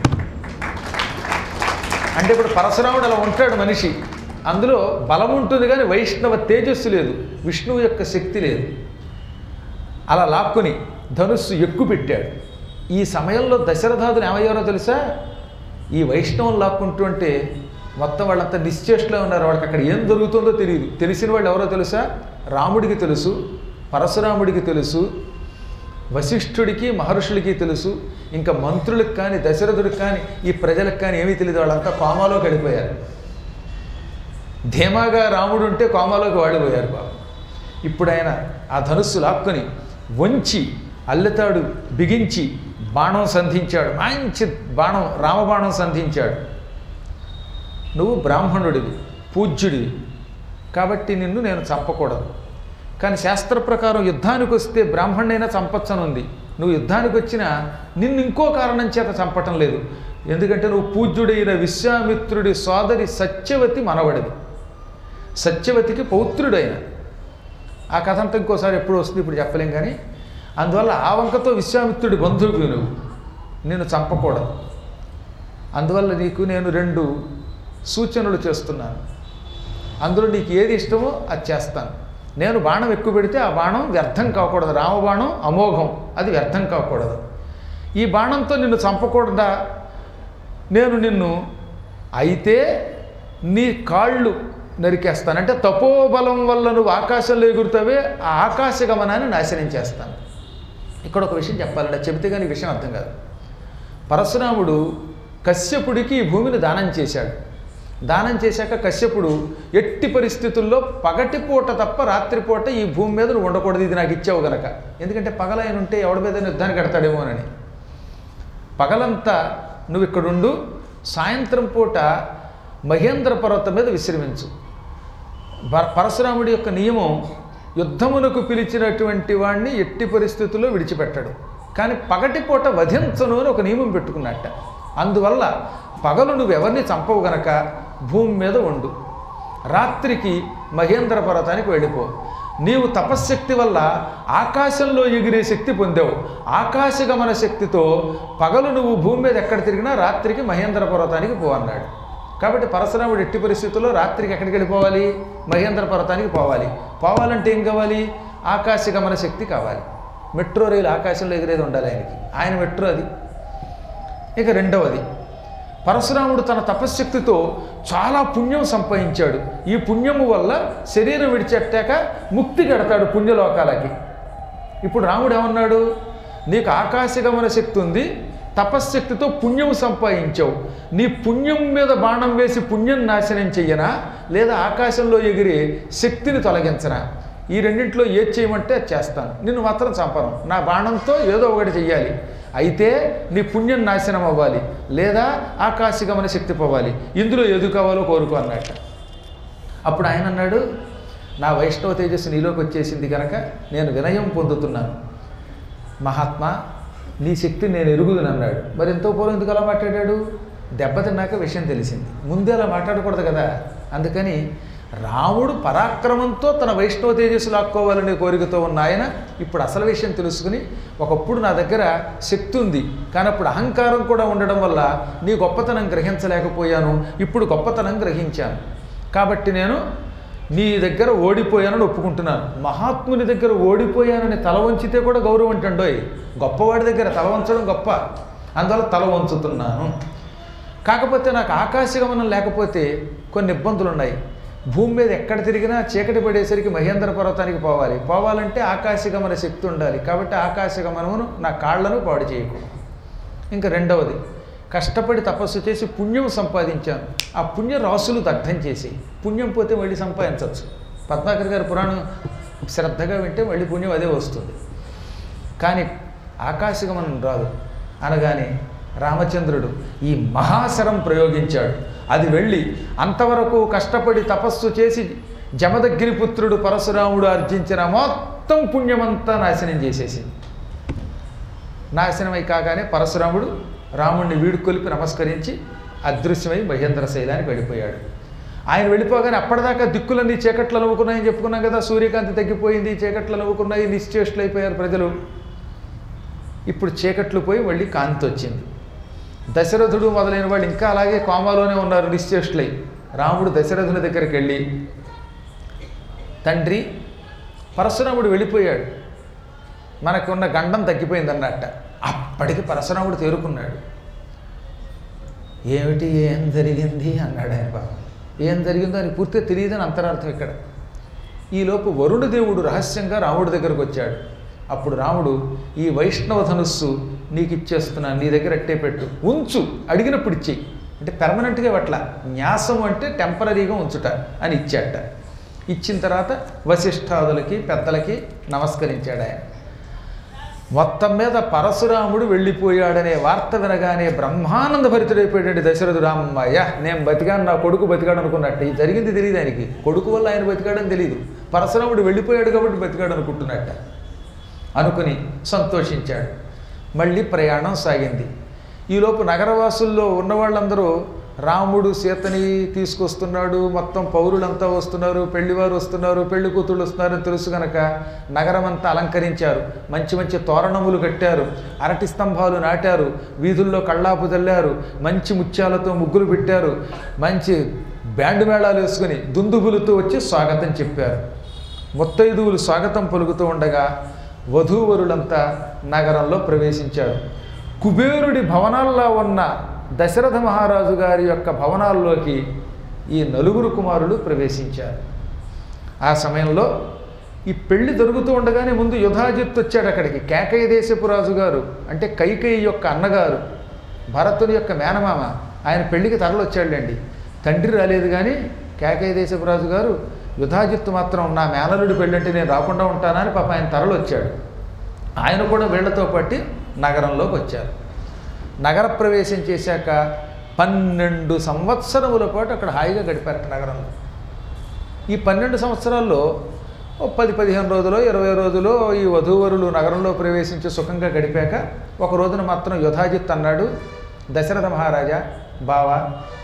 Speaker 1: అంటే ఇప్పుడు పరశురాముడు అలా ఉంటాడు మనిషి అందులో బలం ఉంటుంది కానీ వైష్ణవ తేజస్సు లేదు విష్ణువు యొక్క శక్తి లేదు అలా లాక్కుని ధనుస్సు ఎక్కు పెట్టాడు ఈ సమయంలో దశరథాదులు ఏమయ్యారో తెలుసా ఈ వైష్ణవం లాక్కుంటుంటే మొత్తం వాళ్ళంతా నిశ్చేష్టలో ఉన్నారు వాళ్ళకి అక్కడ ఏం జరుగుతుందో తెలియదు తెలిసిన వాళ్ళు ఎవరో తెలుసా రాముడికి తెలుసు పరశురాముడికి తెలుసు వశిష్ఠుడికి మహర్షులకి తెలుసు ఇంకా మంత్రులకు కానీ దశరథుడికి కానీ ఈ ప్రజలకు కానీ ఏమీ తెలియదు వాళ్ళంతా కోమాలోకి వెళ్ళిపోయారు ధీమాగా రాముడు ఉంటే కోమాలోకి వాడిపోయారు బాబు ఇప్పుడు ఆయన ఆ ధనుస్సు లాక్కొని వంచి అల్లెతాడు బిగించి బాణం సంధించాడు మంచి బాణం రామబాణం సంధించాడు నువ్వు బ్రాహ్మణుడివి పూజ్యుడివి కాబట్టి నిన్ను నేను చంపకూడదు కానీ శాస్త్ర ప్రకారం యుద్ధానికి వస్తే బ్రాహ్మణైనా చంపచ్చనుంది నువ్వు యుద్ధానికి వచ్చినా నిన్ను ఇంకో కారణం చేత చంపటం లేదు ఎందుకంటే నువ్వు పూజ్యుడైన విశ్వామిత్రుడి సోదరి సత్యవతి మనవడిది సత్యవతికి పౌత్రుడైన ఆ కథ అంతా ఇంకోసారి ఎప్పుడు వస్తుంది ఇప్పుడు చెప్పలేం కానీ అందువల్ల ఆ వంకతో విశ్వామిత్రుడి బంధువుకి నువ్వు నేను చంపకూడదు అందువల్ల నీకు నేను రెండు సూచనలు చేస్తున్నాను అందులో నీకు ఏది ఇష్టమో అది చేస్తాను నేను బాణం ఎక్కువ పెడితే ఆ బాణం వ్యర్థం కాకూడదు రామబాణం అమోఘం అది వ్యర్థం కాకూడదు ఈ బాణంతో నిన్ను చంపకూడదా నేను నిన్ను అయితే నీ కాళ్ళు నరికేస్తాను అంటే తపోబలం వల్ల నువ్వు ఆకాశంలో ఎగురుతావే ఆ ఆకాశ గమనాన్ని నాశనం చేస్తాను ఇక్కడ ఒక విషయం చెప్పాలంటే చెబితే కానీ ఈ విషయం అర్థం కాదు పరశురాముడు కశ్యపుడికి ఈ భూమిని దానం చేశాడు దానం చేశాక కశ్యపుడు ఎట్టి పరిస్థితుల్లో పగటిపూట తప్ప రాత్రిపూట ఈ భూమి మీద నువ్వు ఉండకూడదు ఇది నాకు ఇచ్చావు గనక ఎందుకంటే పగలైన ఉంటే ఎవడి మీద యుద్ధానికి కడతాడేమోనని పగలంతా నువ్వు ఇక్కడుండు సాయంత్రం పూట మహేంద్ర పర్వతం మీద విశ్రమించు పర- పరశురాముడి యొక్క నియమం యుద్ధమునకు పిలిచినటువంటి వాడిని ఎట్టి పరిస్థితుల్లో విడిచిపెట్టడు కానీ పగటిపూట వధించను అని ఒక నియమం పెట్టుకున్నట్ట అందువల్ల పగలు నువ్వు ఎవరిని చంపవు గనక భూమి మీద ఉండు రాత్రికి మహేంద్ర పర్వతానికి వెళ్ళిపో నీవు తపశ్శక్తి వల్ల ఆకాశంలో ఎగిరే శక్తి పొందావు ఆకాశగమన శక్తితో పగలు నువ్వు భూమి మీద ఎక్కడ తిరిగినా రాత్రికి మహేంద్ర పర్వతానికి పో అన్నాడు కాబట్టి పరశురాముడు ఎట్టి పరిస్థితుల్లో రాత్రికి ఎక్కడికి వెళ్ళిపోవాలి మహేంద్ర పర్వతానికి పోవాలి పోవాలంటే ఏం కావాలి ఆకాశ గమన శక్తి కావాలి మెట్రో రైలు ఆకాశంలో ఎగిరేది ఉండాలి ఆయనకి ఆయన మెట్రో అది ఇక రెండవది పరశురాముడు తన తపశ్శక్తితో చాలా పుణ్యం సంపాదించాడు ఈ పుణ్యము వల్ల శరీరం విడిచెట్టాక ముక్తి కడతాడు పుణ్యలోకాలకి ఇప్పుడు రాముడు ఏమన్నాడు నీకు ఆకాశగమన శక్తి ఉంది తపశ్శక్తితో పుణ్యం సంపాదించావు నీ పుణ్యం మీద బాణం వేసి పుణ్యం నాశనం చెయ్యనా లేదా ఆకాశంలో ఎగిరి శక్తిని తొలగించనా ఈ రెండింటిలో ఏది చేయమంటే అది చేస్తాను నిన్ను మాత్రం చంపను నా బాణంతో ఏదో ఒకటి చెయ్యాలి అయితే నీ పుణ్యం నాశనం అవ్వాలి లేదా ఆకాశగమన శక్తి పోవాలి ఇందులో ఏది కావాలో కోరుకో అన్నట్ట అప్పుడు ఆయన అన్నాడు నా వైష్ణవ తేజస్సు నీలోకి వచ్చేసింది కనుక నేను వినయం పొందుతున్నాను మహాత్మా నీ శక్తి నేను ఎరుగుదును అన్నాడు మరి ఎంతో పూర్వం ఎందుకు అలా మాట్లాడాడు దెబ్బతిన్నాక విషయం తెలిసింది ముందే అలా మాట్లాడకూడదు కదా అందుకని రాముడు పరాక్రమంతో తన వైష్ణవ తేజస్సు లాక్కోవాలనే కోరికతో ఉన్న ఆయన ఇప్పుడు అసలు విషయం తెలుసుకుని ఒకప్పుడు నా దగ్గర శక్తి ఉంది కానీ అప్పుడు అహంకారం కూడా ఉండడం వల్ల నీ గొప్పతనం గ్రహించలేకపోయాను ఇప్పుడు గొప్పతనం గ్రహించాను కాబట్టి నేను నీ దగ్గర ఓడిపోయానని ఒప్పుకుంటున్నాను మహాత్ముని దగ్గర ఓడిపోయానని తల వంచితే కూడా గౌరవం అంటండోయ్ గొప్పవాడి దగ్గర తల వంచడం గొప్ప అందువల్ల తల వంచుతున్నాను కాకపోతే నాకు ఆకాశగమనం లేకపోతే కొన్ని ఇబ్బందులు ఉన్నాయి భూమి మీద ఎక్కడ తిరిగినా చీకటి పడేసరికి మహేంద్ర పర్వతానికి పోవాలి పోవాలంటే ఆకాశగమన శక్తి ఉండాలి కాబట్టి ఆకాశగమనమును నా కాళ్లను పాడు చేయకూడదు ఇంకా రెండవది కష్టపడి తపస్సు చేసి పుణ్యం సంపాదించాను ఆ పుణ్య రాసులు దగ్ధం చేసి పుణ్యం పోతే మళ్ళీ సంపాదించవచ్చు పద్మాకర్ గారి పురాణం శ్రద్ధగా వింటే మళ్ళీ పుణ్యం అదే వస్తుంది కానీ ఆకాశగమనం రాదు అనగానే రామచంద్రుడు ఈ మహాశరం ప్రయోగించాడు అది వెళ్ళి అంతవరకు కష్టపడి తపస్సు చేసి జమదగ్గిరి పుత్రుడు పరశురాముడు ఆర్జించిన మొత్తం పుణ్యమంతా నాశనం చేసేసింది నాశనమై కాగానే పరశురాముడు రాముడిని వీడుకొలిపి నమస్కరించి అదృశ్యమై మహేంద్ర శైలానికి వెళ్ళిపోయాడు ఆయన వెళ్ళిపోగానే అప్పటిదాకా దిక్కులన్నీ చీకట్లు నవ్వుకున్నాయని చెప్పుకున్నాం కదా సూర్యకాంతి తగ్గిపోయింది చీకట్లు నవ్వుకున్నాయి నిశ్చేష్లు అయిపోయారు ప్రజలు ఇప్పుడు చీకట్లు పోయి మళ్ళీ కాంతి వచ్చింది దశరథుడు మొదలైన వాళ్ళు ఇంకా అలాగే కోమాలోనే ఉన్నారు నిశ్చేష్లై రాముడు దశరథుని దగ్గరికి వెళ్ళి తండ్రి పరశురాముడు వెళ్ళిపోయాడు మనకున్న గండం తగ్గిపోయింది అన్నట్ట అప్పటికి పరశురాముడు తేరుకున్నాడు ఏమిటి ఏం జరిగింది అన్నాడు ఆయన బాబు ఏం జరిగిందో అని పూర్తిగా తెలియదని అంతరార్థం ఇక్కడ ఈలోపు వరుణదేవుడు రహస్యంగా రాముడి దగ్గరకు వచ్చాడు అప్పుడు రాముడు ఈ వైష్ణవ ధనుస్సు నీకు ఇచ్చేస్తున్నాను నీ దగ్గర అట్టే పెట్టు ఉంచు అడిగినప్పుడు ఇచ్చేయి అంటే పెర్మనెంట్గా పట్ల న్యాసం అంటే టెంపరీగా ఉంచుట అని ఇచ్చాట ఇచ్చిన తర్వాత వశిష్ఠాదులకి పెద్దలకి నమస్కరించాడు ఆయన మొత్తం మీద పరశురాముడు వెళ్ళిపోయాడనే వార్త వినగానే బ్రహ్మానంద భరితుడైపోయాడు దశరథుడు రామయ్య నేను బతికాను నా కొడుకు బతికాడు అనుకున్నట్టు ఇది జరిగింది తెలియదు ఆయనకి కొడుకు వల్ల ఆయన బతికాడని తెలియదు పరశురాముడు వెళ్ళిపోయాడు కాబట్టి బతికాడు అనుకుంటున్నట్ట అనుకుని సంతోషించాడు మళ్ళీ ప్రయాణం సాగింది ఈలోపు నగరవాసుల్లో ఉన్న వాళ్ళందరూ రాముడు సీతని తీసుకొస్తున్నాడు మొత్తం పౌరులంతా వస్తున్నారు పెళ్లివారు వస్తున్నారు పెళ్లి కూతుళ్ళు వస్తున్నారని తెలుసు గనక నగరమంతా అలంకరించారు మంచి మంచి తోరణములు కట్టారు అరటి స్తంభాలు నాటారు వీధుల్లో కళ్ళాపు చల్లారు మంచి ముత్యాలతో ముగ్గులు పెట్టారు మంచి బ్యాండ్ మేళాలు వేసుకుని దుందుబులతో వచ్చి స్వాగతం చెప్పారు ముత్తైదువులు స్వాగతం పలుకుతూ ఉండగా వధూవరులంతా నగరంలో ప్రవేశించారు కుబేరుడి భవనాల్లో ఉన్న దశరథ మహారాజు గారి యొక్క భవనాల్లోకి ఈ నలుగురు కుమారులు ప్రవేశించారు ఆ సమయంలో ఈ పెళ్లి జరుగుతూ ఉండగానే ముందు యుధాజిత్ వచ్చాడు అక్కడికి కేకయ్య దేశపు రాజు గారు అంటే కైకేయి యొక్క అన్నగారు భరతుని యొక్క మేనమామ ఆయన పెళ్లికి తరలొచ్చాడులేండి తండ్రి రాలేదు కానీ కేకయ్య దేశపు రాజు గారు యుధాజిత్తు మాత్రం నా మేనలుడి పెళ్ళంటే నేను రాకుండా ఉంటానని పాప ఆయన తరలు వచ్చాడు ఆయన కూడా వీళ్లతో పాటు నగరంలోకి వచ్చారు నగర ప్రవేశం చేశాక పన్నెండు సంవత్సరముల పాటు అక్కడ హాయిగా గడిపారట నగరంలో ఈ పన్నెండు సంవత్సరాల్లో ఓ పది పదిహేను రోజులు ఇరవై రోజులు ఈ వధూవరులు నగరంలో ప్రవేశించి సుఖంగా గడిపాక ఒక రోజున మాత్రం యుధాజిత్ అన్నాడు దశరథ మహారాజా బావా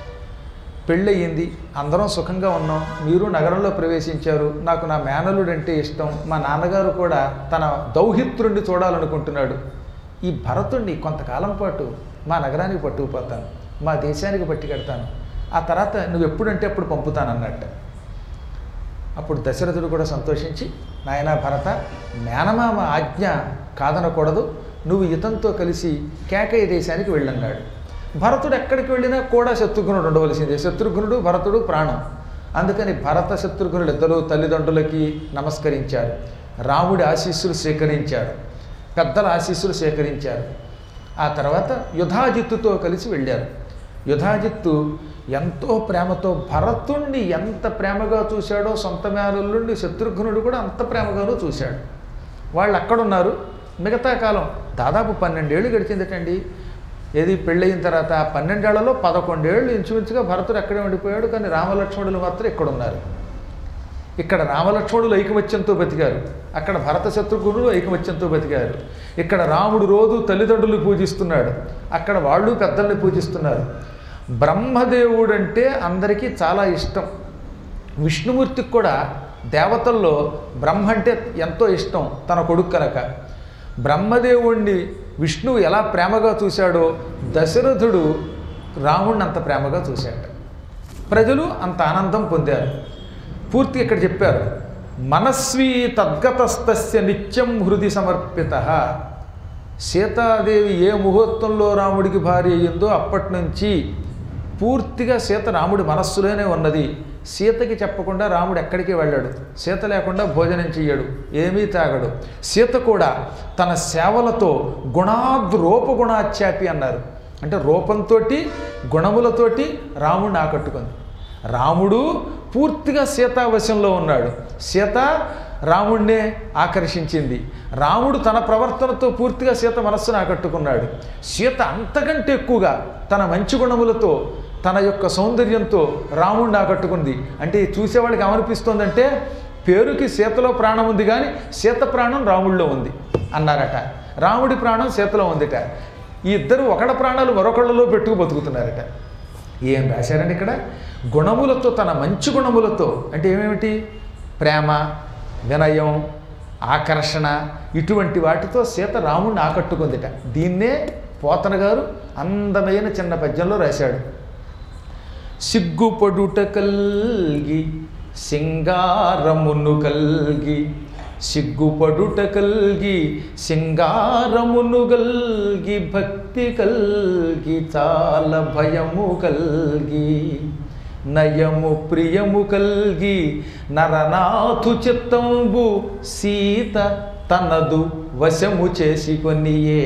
Speaker 1: పెళ్ళయింది అందరం సుఖంగా ఉన్నాం మీరు నగరంలో ప్రవేశించారు నాకు నా మేనలుడు అంటే ఇష్టం మా నాన్నగారు కూడా తన దౌహిత్రుణ్ణి చూడాలనుకుంటున్నాడు ఈ భరతుణ్ణి కొంతకాలం పాటు మా నగరానికి పట్టుకుపోతాను మా దేశానికి పట్టుకెడతాను ఆ తర్వాత నువ్వు ఎప్పుడంటే అప్పుడు పంపుతానన్నట్ట అప్పుడు దశరథుడు కూడా సంతోషించి నాయనా భరత మేనమామ ఆజ్ఞ కాదనకూడదు నువ్వు ఇతంతో కలిసి కేకయ్య దేశానికి వెళ్ళన్నాడు భరతుడు ఎక్కడికి వెళ్ళినా కూడా శత్రుఘ్నుడు ఉండవలసిందే శత్రుఘ్నుడు భరతుడు ప్రాణం అందుకని భరత శత్రుఘ్నులు ఇద్దరు తల్లిదండ్రులకి నమస్కరించారు రాముడి ఆశీస్సులు స్వీకరించారు పెద్దల ఆశీస్సులు స్వీకరించారు ఆ తర్వాత యుధాజిత్తుతో కలిసి వెళ్ళారు యుధాజిత్తు ఎంతో ప్రేమతో భరతుణ్ణి ఎంత ప్రేమగా చూశాడో సొంత మేనల్లుండి శత్రుఘ్నుడు కూడా అంత ప్రేమగానూ చూశాడు వాళ్ళు అక్కడున్నారు మిగతా కాలం దాదాపు పన్నెండేళ్ళు గడిచిందటండి ఏది పెళ్ళయిన తర్వాత ఆ పన్నెండేళ్లలో పదకొండేళ్ళు ఇంచుమించుగా భరతుడు అక్కడే ఉండిపోయాడు కానీ రామలక్ష్మణులు మాత్రం ఇక్కడ ఉన్నారు ఇక్కడ రామలక్ష్మణులు ఐకమత్యంతో బతికారు అక్కడ భరత శత్రుఘ్నులు ఐకమత్యంతో బతికారు ఇక్కడ రాముడు రోజు తల్లిదండ్రులు పూజిస్తున్నాడు అక్కడ వాళ్ళు పెద్దల్ని పూజిస్తున్నారు బ్రహ్మదేవుడు అంటే అందరికీ చాలా ఇష్టం విష్ణుమూర్తికి కూడా దేవతల్లో బ్రహ్మ అంటే ఎంతో ఇష్టం తన కొడుకు కనుక బ్రహ్మదేవుణ్ణి విష్ణువు ఎలా ప్రేమగా చూశాడో దశరథుడు రాముణ్ణి అంత ప్రేమగా చూశాడు ప్రజలు అంత ఆనందం పొందారు పూర్తి ఇక్కడ చెప్పారు మనస్వీ తద్గతస్తస్య నిత్యం హృది సమర్పిత సీతాదేవి ఏ ముహూర్తంలో రాముడికి భార్య అయ్యిందో అప్పటి నుంచి పూర్తిగా సీత రాముడి మనస్సులోనే ఉన్నది సీతకి చెప్పకుండా రాముడు ఎక్కడికి వెళ్ళాడు సీత లేకుండా భోజనం చెయ్యడు ఏమీ తాగడు సీత కూడా తన సేవలతో గుణాద్ రూపగుణాచ్యాపి అన్నారు అంటే రూపంతో గుణములతోటి రాముడిని ఆకట్టుకుంది రాముడు పూర్తిగా సీతావశంలో ఉన్నాడు సీత రాముడినే ఆకర్షించింది రాముడు తన ప్రవర్తనతో పూర్తిగా సీత మనస్సును ఆకట్టుకున్నాడు సీత అంతకంటే ఎక్కువగా తన మంచి గుణములతో తన యొక్క సౌందర్యంతో రాముడిని ఆకట్టుకుంది అంటే చూసేవాళ్ళకి ఏమనిపిస్తోందంటే పేరుకి సీతలో ప్రాణం ఉంది కానీ సీత ప్రాణం రాముడిలో ఉంది అన్నారట రాముడి ప్రాణం సీతలో ఉందిట ఈ ఇద్దరు ఒకళ్ళ ప్రాణాలు మరొకళ్ళలో పెట్టుకు బతుకుతున్నారట ఏం రాశారండి ఇక్కడ గుణములతో తన మంచి గుణములతో అంటే ఏమేమిటి ప్రేమ వినయం ఆకర్షణ ఇటువంటి వాటితో సీత రాముడిని ఆకట్టుకుందిట దీన్నే పోతన గారు అందమైన చిన్న పద్యంలో రాశాడు సిగ్గుపడుట కల్గి సింగారమును కల్గి సిగ్గుపడుట కల్గి సింగారమును గల్గి భక్తి కల్గి చాలా భయము కల్గి నయము ప్రియము కల్గి నరనాథు చిత్తంబు సీత తనదు వశము చేసి కొనియే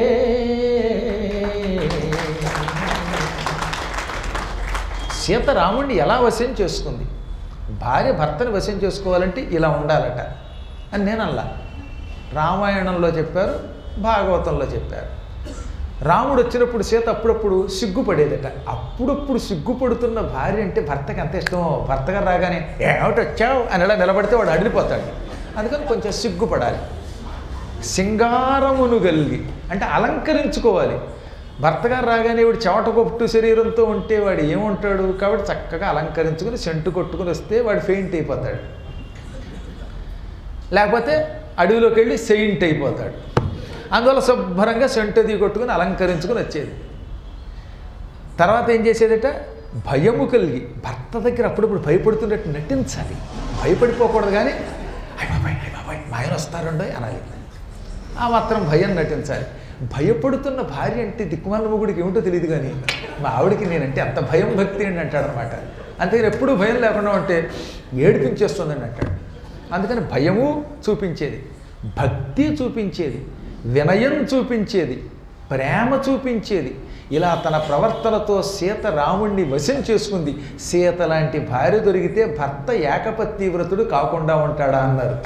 Speaker 1: సీత రాముడిని ఎలా వశం చేసుకుంది భార్య భర్తని వశం చేసుకోవాలంటే ఇలా ఉండాలట అని నేను అలా రామాయణంలో చెప్పారు భాగవతంలో చెప్పారు రాముడు వచ్చినప్పుడు సీత అప్పుడప్పుడు సిగ్గుపడేదట అప్పుడప్పుడు సిగ్గుపడుతున్న భార్య అంటే భర్తకి ఎంత ఇష్టమో భర్తగా రాగానే ఏమిటి వచ్చావు అని ఇలా నిలబడితే వాడు అడిలిపోతాడు అందుకని కొంచెం సిగ్గుపడాలి సింగారమును గలిగి అంటే అలంకరించుకోవాలి భర్తగారు రాగానే వాడు చెమట కొట్టు శరీరంతో ఉంటే వాడు ఏముంటాడు కాబట్టి చక్కగా అలంకరించుకుని సెంటు కొట్టుకుని వస్తే వాడు ఫెయింట్ అయిపోతాడు లేకపోతే అడవిలోకి వెళ్ళి సెయింట్ అయిపోతాడు అందువల్ల శుభ్రంగా సెంటు అది కొట్టుకుని అలంకరించుకుని వచ్చేది తర్వాత ఏం చేసేదట భయము కలిగి భర్త దగ్గర అప్పుడప్పుడు భయపడుతున్నట్టు నటించాలి భయపడిపోకూడదు కానీ అయ్య బాబాయ్ అయ్య బాబాయ్ మా ఆయన వస్తారండో అనాలి ఆ మాత్రం భయం నటించాలి భయపడుతున్న భార్య అంటే దిక్కుమాల మొగుడికి ఏమిటో తెలియదు కానీ మా ఆవిడికి నేనంటే అంత భయం భక్తి అని అంటాడు అనమాట అంతేగాని ఎప్పుడూ భయం లేకుండా ఉంటే ఏడిపించేస్తుందని అంటాడు అందుకని భయము చూపించేది భక్తి చూపించేది వినయం చూపించేది ప్రేమ చూపించేది ఇలా తన ప్రవర్తనతో సీత రాముణ్ణి వశం చేసుకుంది సీత లాంటి భార్య దొరికితే భర్త ఏకపత్తి వ్రతుడు కాకుండా ఉంటాడా అన్నారు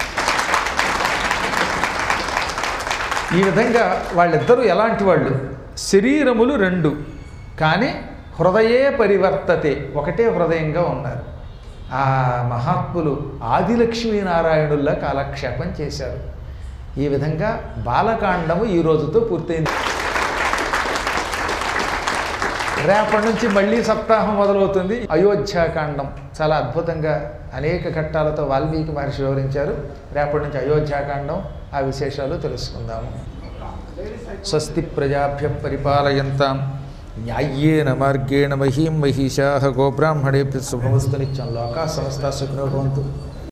Speaker 1: ఈ విధంగా వాళ్ళిద్దరూ ఎలాంటి వాళ్ళు శరీరములు రెండు కానీ హృదయే పరివర్తతే ఒకటే హృదయంగా ఉన్నారు ఆ మహాత్ములు ఆదిలక్ష్మీనారాయణుల్లా కాలక్షేపం చేశారు ఈ విధంగా బాలకాండము ఈ రోజుతో పూర్తయింది రేపటి నుంచి మళ్ళీ సప్తాహం మొదలవుతుంది అయోధ్యాకాండం చాలా అద్భుతంగా అనేక ఘట్టాలతో వాల్మీకి మహర్షి వివరించారు రేపటి నుంచి అయోధ్యాకాండం ఆ విశేషాలు తెలుసుకుందాము స్వస్తి ప్రజాభ్య పరిపాలయంతాం న్యాయ్యేన మార్గేణ మహీం మహిషా గోబ్రాహ్మణేభ్య శుభమస్తు నిత్యం లోకా సమస్త సుఖినో భవంతు